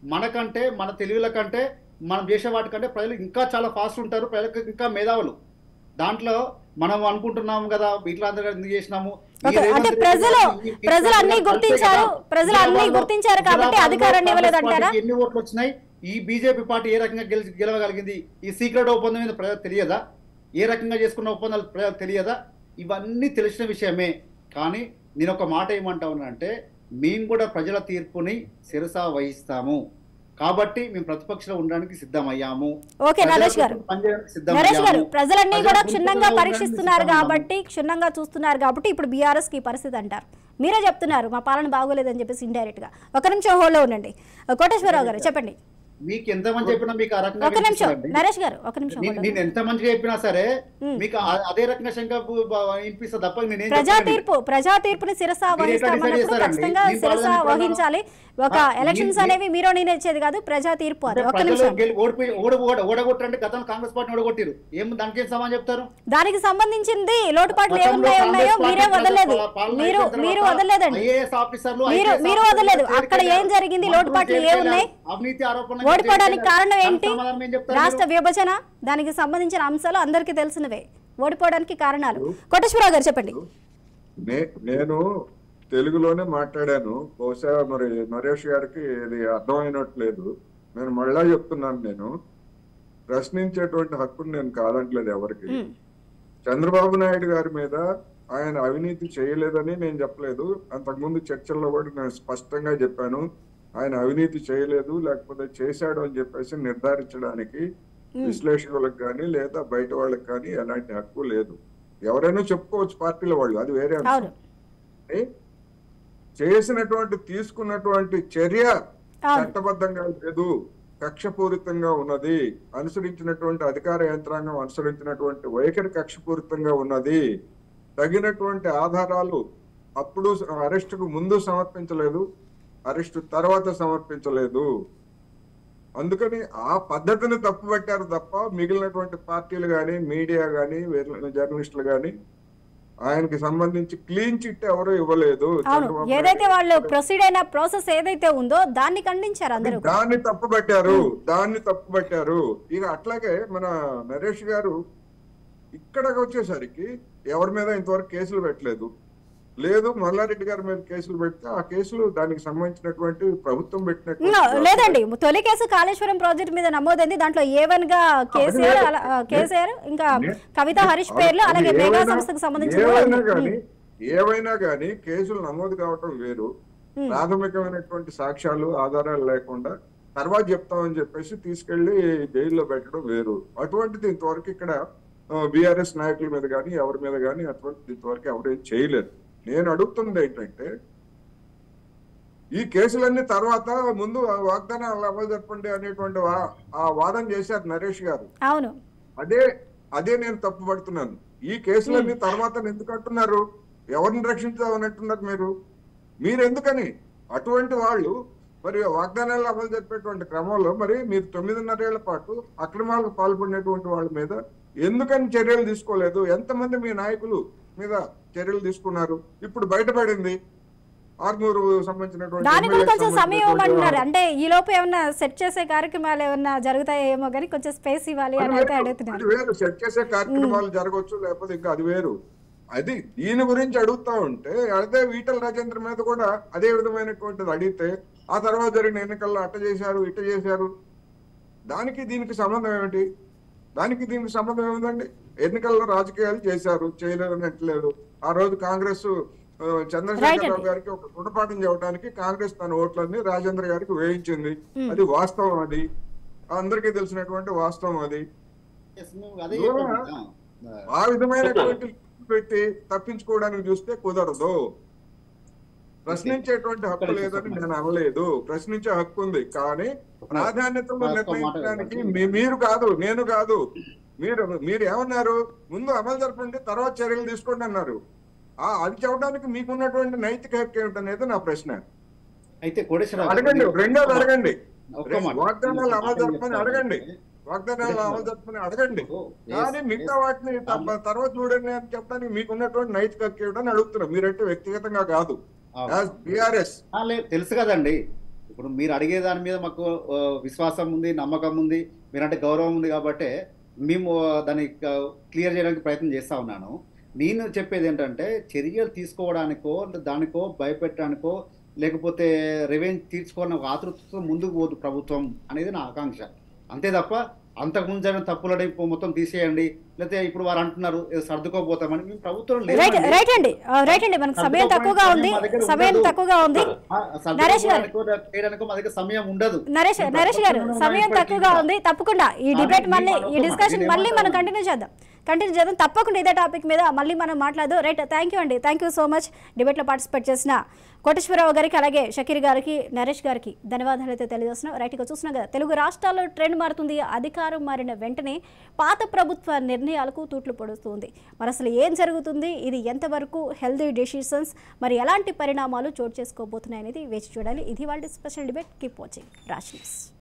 మనకంటే మన తెలుగుల కంటే మనం చేసే వాటికంటే ప్రజలు ఇంకా చాలా ఫాస్ట్ ఉంటారు ప్రజలకు ఇంకా మేధావులు దాంట్లో మనం అనుకుంటున్నాము కదా ఇట్లా అందరూ ఎందుకు చేసినాము ఈ ఓకే, రేవంత్ అంటే రెడ్డి ప్రజలు గారు ఈ- ఈ ప్రజలు అన్ని కలిసే గుర్తించారు కదా. ప్రజలు అన్ని హైదరాబాద్లో- గుర్తించారు కాబట్టి హైదరాబాద్లో అధికారాన్ని కాంగ్రెస్ ఇవ్వలేదంటారా పార్టీకి ఎన్ని ఓట్లు వచ్చినాయి ఈ బీజేపీ పార్టీ ఏ రకంగా గెలిచి గెలవగలిగింది ఈ సీక్రెట్ ఒప్పందం మీద ప్రజలకు తెలియదా ఏ రకంగా చేసుకున్న ఒప్పందాలు ప్రజలకు తెలియదా ఇవన్నీ తెలిసిన విషయమే కానీ నేను ఒక మాట ఏమంటా ఉన్నానంటే మేము కూడా ప్రజల తీర్పుని శిరసా వహిస్తాము కాబట్టి మేము ప్రతిపక్షంలో ఉండడానికి సిద్ధమయ్యాము ఓకే నరేష్ గారు ప్రజల కోసం పనిచేయడానికి నరేష్ గారు సిద్ధమయ్యాము ప్రజలన్నీ ప్రజల కూడా గుంపులుగా క్షుణ్ణంగా ఉండడానికి పరీక్షిస్తున్నారు సిద్ధమయ్యాము. కాబట్టి క్షుణ్ణంగా చూస్తున్నారు కాబట్టి ఇప్పుడు బీఆర్ఎస్ కి ఈ పరిస్థితి అంటారు మీరే చెప్తున్నారు మా పాలన బాగోలేదని చెప్పేసి ఇండైరెక్ట్ గా ఒక నిమిషం హోల్డ్లో ఉండండి కోటేశ్వరరావు గారు చెప్పండి మీకు ఎంత మంది చెప్పినా మీకు ఆ రకంగా ఒక నిమిషం వినిపిస్తుందండి. నరేష్ గారు ఒక నిమిషం నేను hold on. నేను ఎంత మంచిగా చెప్పినా సరే మ్. మీకు ఆ- అదే రకంగా శంక వినిపిస్తా తప్ప నేనేం ప్రజా చెప్పలేను. తీర్పు ప్రజా తీర్పుని శిరస మీరు ఎట్లా వహిస్తామన్నప్పుడు decide చేస్తారండి? ఖచ్చితంగా నేను శిరస పాలన ఎప్పుడు వహించాలి ఒక ఆ, ఎలక్షన్స్ మీ- అనేవి మీరు నేను ఇచ్చేది కాదు ప్రజా తీర్పు అది అంటే ఒక్క ప్రజలు నిమిషం గెలి- ఓడిపోయి ఓడ ఓడ ఓడగొట్టారంటే గతంలో కాంగ్రెస్ పార్టీని ఓడగొట్టారు ఏం దానికి ఏం సమానం చెప్తారు దానికి సంబంధించింది లోటుపాట్లు గతంలో ఏమున్నాయో ఉన్నాయో కాంగ్రెస్ మీరే పార్టీ వదలలేదు పాలన- పాలన మీరు అయిపోయిన మీరు తర్వాత వదలలేదండి IAS ఆఫీసర్లు, మీరు IPS మీరు ఆఫీసర్లు వదలలేదు చేరికయ్యారు. అక్కడ ఏం జరిగింది మంత్రులు లోటుపాట్లు చేరికయ్యారు. ఏమున్నాయి అవినీతి ఆరోపణలు ఓడిపోవడానికి చేరికయ్యారు. కారణం దానికి ఏంటి సమాధానం ఏం చెప్తారు రాష్ట్ర మీరు? విభజన దానికి సంబంధించిన అంశాలు అందరికీ తెలిసినవే ఓడిపోవడానికి కారణాలు కోటేశ్వరరావు గారు చెప్పండి నే- నేను తెలుగులోనే మాట్లాడాను బహుశా మరి నరేష్ గారికి ఇది అర్థమైనట్లేదు నేను మళ్ళా చెప్తున్నాను నేను ప్రశ్నించేటువంటి హక్కును నేను కాదంటలేదు ఎవరికి ఉమ్, చంద్రబాబు నాయుడు గారి మీద ఆయన అవినీతి చేయలేదని నేను చెప్పలేదు అంతకుముందు చర్చల్లో కూడా నేను స్పష్టంగా చెప్పాను ఆయన అవినీతి చేయలేదు లేకపోతే చేశాడు అని చెప్పేసి నిర్ధారించడానికి విశ్లేషకులకు కానీ లేదా బయట వాళ్ళకి కానీ ఎలాంటి హక్కు లేదు ఎవరైనా చెప్పుకోవచ్చు పార్టీల వాళ్ళు అది వేరే అంశం. అవును కానీ చేసినటువంటి తీసుకున్నటువంటి చర్య అవును చట్టబద్ధంగా లేదు కక్షపూరితంగా ఉన్నది అనుసరించినటువంటి అధికార యంత్రాంగం అనుసరించినటువంటి వైఖరి కక్షపూరితంగా ఉన్నది తగినటువంటి ఆధారాలు అప్పుడు అరెస్టుకు ముందు సమర్పించలేదు అరెస్టు తర్వాత సమర్పించలేదు అందుకని ఆ పద్ధతిని తప్పుపట్టారు తప్ప మిగిలినటువంటి పార్టీలు కానీ మీడియా కానీ జర్నలిస్టులు కానీ ఆయనకి సంబంధించి క్లీన్ చిట్ ఎవరు ఇవ్వలేదు అవును చంద్రబాబు ఏదైతే నాయుడు వాళ్ళు ప్రొసీడ్ అయిన ప్రాసెస్ ఏదైతే ఉందో దాన్ని ఖండించారు అందరూ కూడా. దాన్ని తప్పుపట్టారు దాన్ని తప్పుపట్టారు ఇక అట్లాగే మన నరేష్ గారు ఇక్కడికి వచ్చేసరికి ఎవరి మీద ఇంతవరకు కేసులు పెట్టలేదు లేదు మల్లారెడ్డి గారి మీద కేసులు పెడితే ఆ కేసులు దానికి సంబంధించినటువంటి ప్రభుత్వం No, పెట్టినటువంటి లేదండి తొలి కేసు కాళేశ్వరం ప్రాజెక్ట్ మీద నమోదైంది దాంట్లో ఏ వన్ గా కేసీఆర్ లేదు. అలా- ఆ, కేసీఆర్ ఇంకా నే- కవిత హరీష్ పేర్లు అది అలాగే మెగా ఏవైనా- సంస్థకు సంబంధించిన ఏవైనా కూడా కానీ ఉంది. ఏవైనా కానీ కేసులు నమోదు కావటం వేరు ఉమ్. ప్రాథమికమైనటువంటి సాక్ష్యాలు ఆధారాలు లేకుండా తర్వాత చెప్తామని చెప్పేసి తీసుకెళ్లి జైల్లో పెట్టడం వేరు అటువంటిది ఇంతవరకు ఇక్కడ బీఆర్ఎస్ నాయకుల మీద కానీ ఎవరి మీద కానీ అటువంటిది ఇంతవరకు ఎవరేం చేయలేరు నేను అడుగుతున్నది ఏంటంటే ఈ కేసులన్నీ తర్వాత ముందు ఆ వాగ్దానాలు అమలు జరపండి అనేటువంటి వా- ఆ వాదన చేశారు నరేష్ గారు అవును అదే అదే నేను తప్పు పడుతున్నాను ఈ కేసులన్నీ తర్వాత ఎందుకు అంటున్నారు ఎవరిని రక్షించామని అంటున్నారు మీరు మీరు ఎందుకని అటువంటి వాళ్ళు మరి వాగ్దానాలు అమలు జరిపేటువంటి క్రమంలో మరి మీరు తొమ్మిదిన్నరేళ్ల పాటు అక్రమాలకు పాల్పడినటువంటి వాళ్ళ మీద ఎందుకని చర్యలు తీసుకోలేదు ఎంతమంది మీ నాయకులు మీద చర్యలు తీసుకున్నారు ఇప్పుడు బయటపడింది ఆర్మూరు సంబంధించినటువంటి దానికి కూడా ఎమ్మెల్యేకి కొంచెం సమయం సంబంధించినటువంటి ఇవ్వమంటున్నారు అంటే ఈ లోపు ఏమన్నా సెట్ చేసే కార్యక్రమాలు ఏమన్నా జరుగుతాయేమో కానీ కొంచెం స్పేస్ ఇవ్వాలి అని అయితే అది అడుగుతున్నారు వేరు సెట్ చేసే కార్యక్రమాలు జరగవచ్చు లేకపోతే ఇంకా అది వేరు అది దీని గురించి అడుగుతా ఉంటే అదే ఈటల రాజేంద్ర మీద కూడా అదే విధమైనటువంటిది అడిగితే ఆ తర్వాత జరిగిన ఎన్నికల్లో అట్ట చేశారు ఇట్ట చేశారు దానికి దీనికి సంబంధం ఏమిటి దానికి దీనికి సంబంధం ఏముందండి ఎన్నికల్లో రాజకీయాలు చేశారు చేయలేదని అంటలేదు ఆ రోజు కాంగ్రెస్ ఆ, చంద్రశేఖరరావు అండి. గారికి ఒక గుణపాఠం చెప్పడానికి కాంగ్రెస్ తన ఓట్లన్నీ రాజేంద్ర గారికి వేయించింది Hmm. అది వాస్తవం అది అందరికీ తెలిసినటువంటి వాస్తవం అది Yes, మేము అదే ఇదిగో. చెప్పాము. ఆ, ఆ విధమైనటువంటి పెట్టి తప్పించుకోవడానికి చూస్తే కుదరదు ప్రశ్నించేటువంటి హక్కు లేదని నేను అనలేదు ప్రశ్నించే హక్కు ఉంది కానీ ప్రాధాన్యతలు ఒక్క మాట నిర్ణయించడానికి వినండి. మీ- మీరు కాదు నేను కాదు మీరు మీరు ఏమన్నారు ముందు అమలు జరపండి తర్వాత చర్యలు తీసుకోండి అన్నారు ఆ అది చెప్పడానికి మీకున్నటువంటి నైతిక హక్కు ఏమిటనేది నా ప్రశ్న అయితే కోటేశ్వరరావు గారు, అడగండి రెండోది అడగండి ఒక్క మాట. వాగ్దానాలు అమలు నేను జరపని చెప్తాను. అడగండి వాగ్దానాలు అమలు జరపని అడగండి ఓ, yes, కానీ మిగతా yes. వాటిని తప్ప- తర్వాత చూడండి అని చెప్పడానికి మీకున్నటువంటి నైతిక హక్కు ఏమిటని అడుగుతున్నా మీరంటే వ్యక్తిగతంగా కాదు ఆ, బీఆర్ఎస్ ఆ, లేదు తెలుసు కదండి ఇప్పుడు ఇప్పుడు మీరు అడిగే దాని మీద మాకు ఆ, విశ్వాసం ఉంది నమ్మకం ఉంది మీరంటే గౌరవం ఉంది కాబట్టి మేము ఆ, దాన్ని క్లియర్ చేయడానికి ప్రయత్నం చేస్తా ఉన్నాను నేను చెప్పేది ఏంటంటే చర్యలు తీసుకోవడానికో దానికో భయపెట్టడానికో లేకపోతే రెవెన్యూ తీర్చుకోవాలని ఒక ఆతృతతో ముందుకు పోదు ప్రభుత్వం అనేది నా ఆకాంక్ష అంతే తప్ప అంతకుముందు జరిగిన తప్పులని ఇప్పుడు మొత్తం తీసేయండి లేకపోతే ఇప్పుడు వారు అంటున్నారు ఏదో సర్దుకోపోతామని మేము ప్రభుత్వం రైట్ లేదండి. రైట్ అండి ఆ, రైట్ అండి మనకు సమయం తక్కువగా ఉంది మా దగ్గర సమయం ఉండదు. తక్కువగా ఉంది ఆ, నరేష్ గారు. సర్దుకోవడానికో చేయడానికో మా దగ్గర సమయం ఉండదు నరేష్ మేము నరేష్ గారు ప్రభుత్వంలోనే సమయం ఉన్నాం తక్కువగా ఇప్పటికీ ఉంది తప్పకుండా ఈ ఆ, డిబేట్ నేను మళ్ళీ మనం ఈ డిస్కషన్ నేను మళ్ళీ మనం ఏమంటాను? కంటిన్యూ చేద్దాం కంటిన్యూ చేద్దాం తప్పకుండా ఇదే టాపిక్ మీద మళ్ళీ మనం మాట్లాడదు రైట్ థ్యాంక్ యూ అండి థ్యాంక్ యూ సో మచ్ డిబేట్లో పార్టిసిపేట్ చేసిన కోటేశ్వరరావు గారికి అలాగే షకీర్ గారికి నరేష్ గారికి ధన్యవాదాలు అయితే తెలియజేస్తున్నాం రైట్ ఇక చూస్తున్నాం కదా తెలుగు రాష్ట్రాల్లో ట్రెండ్ మారుతుంది అధికారం మారిన వెంటనే పాత ప్రభుత్వ నిర్ణయాలకు తూట్లు పొడుస్తుంది మరి అసలు ఏం జరుగుతుంది ఇది ఎంతవరకు హెల్దీ డెసిషన్స్ మరి ఎలాంటి పరిణామాలు చోటు చేసుకోబోతున్నాయి అనేది వేచి చూడాలి ఇది వాళ్ళ special debate keep watching Raj news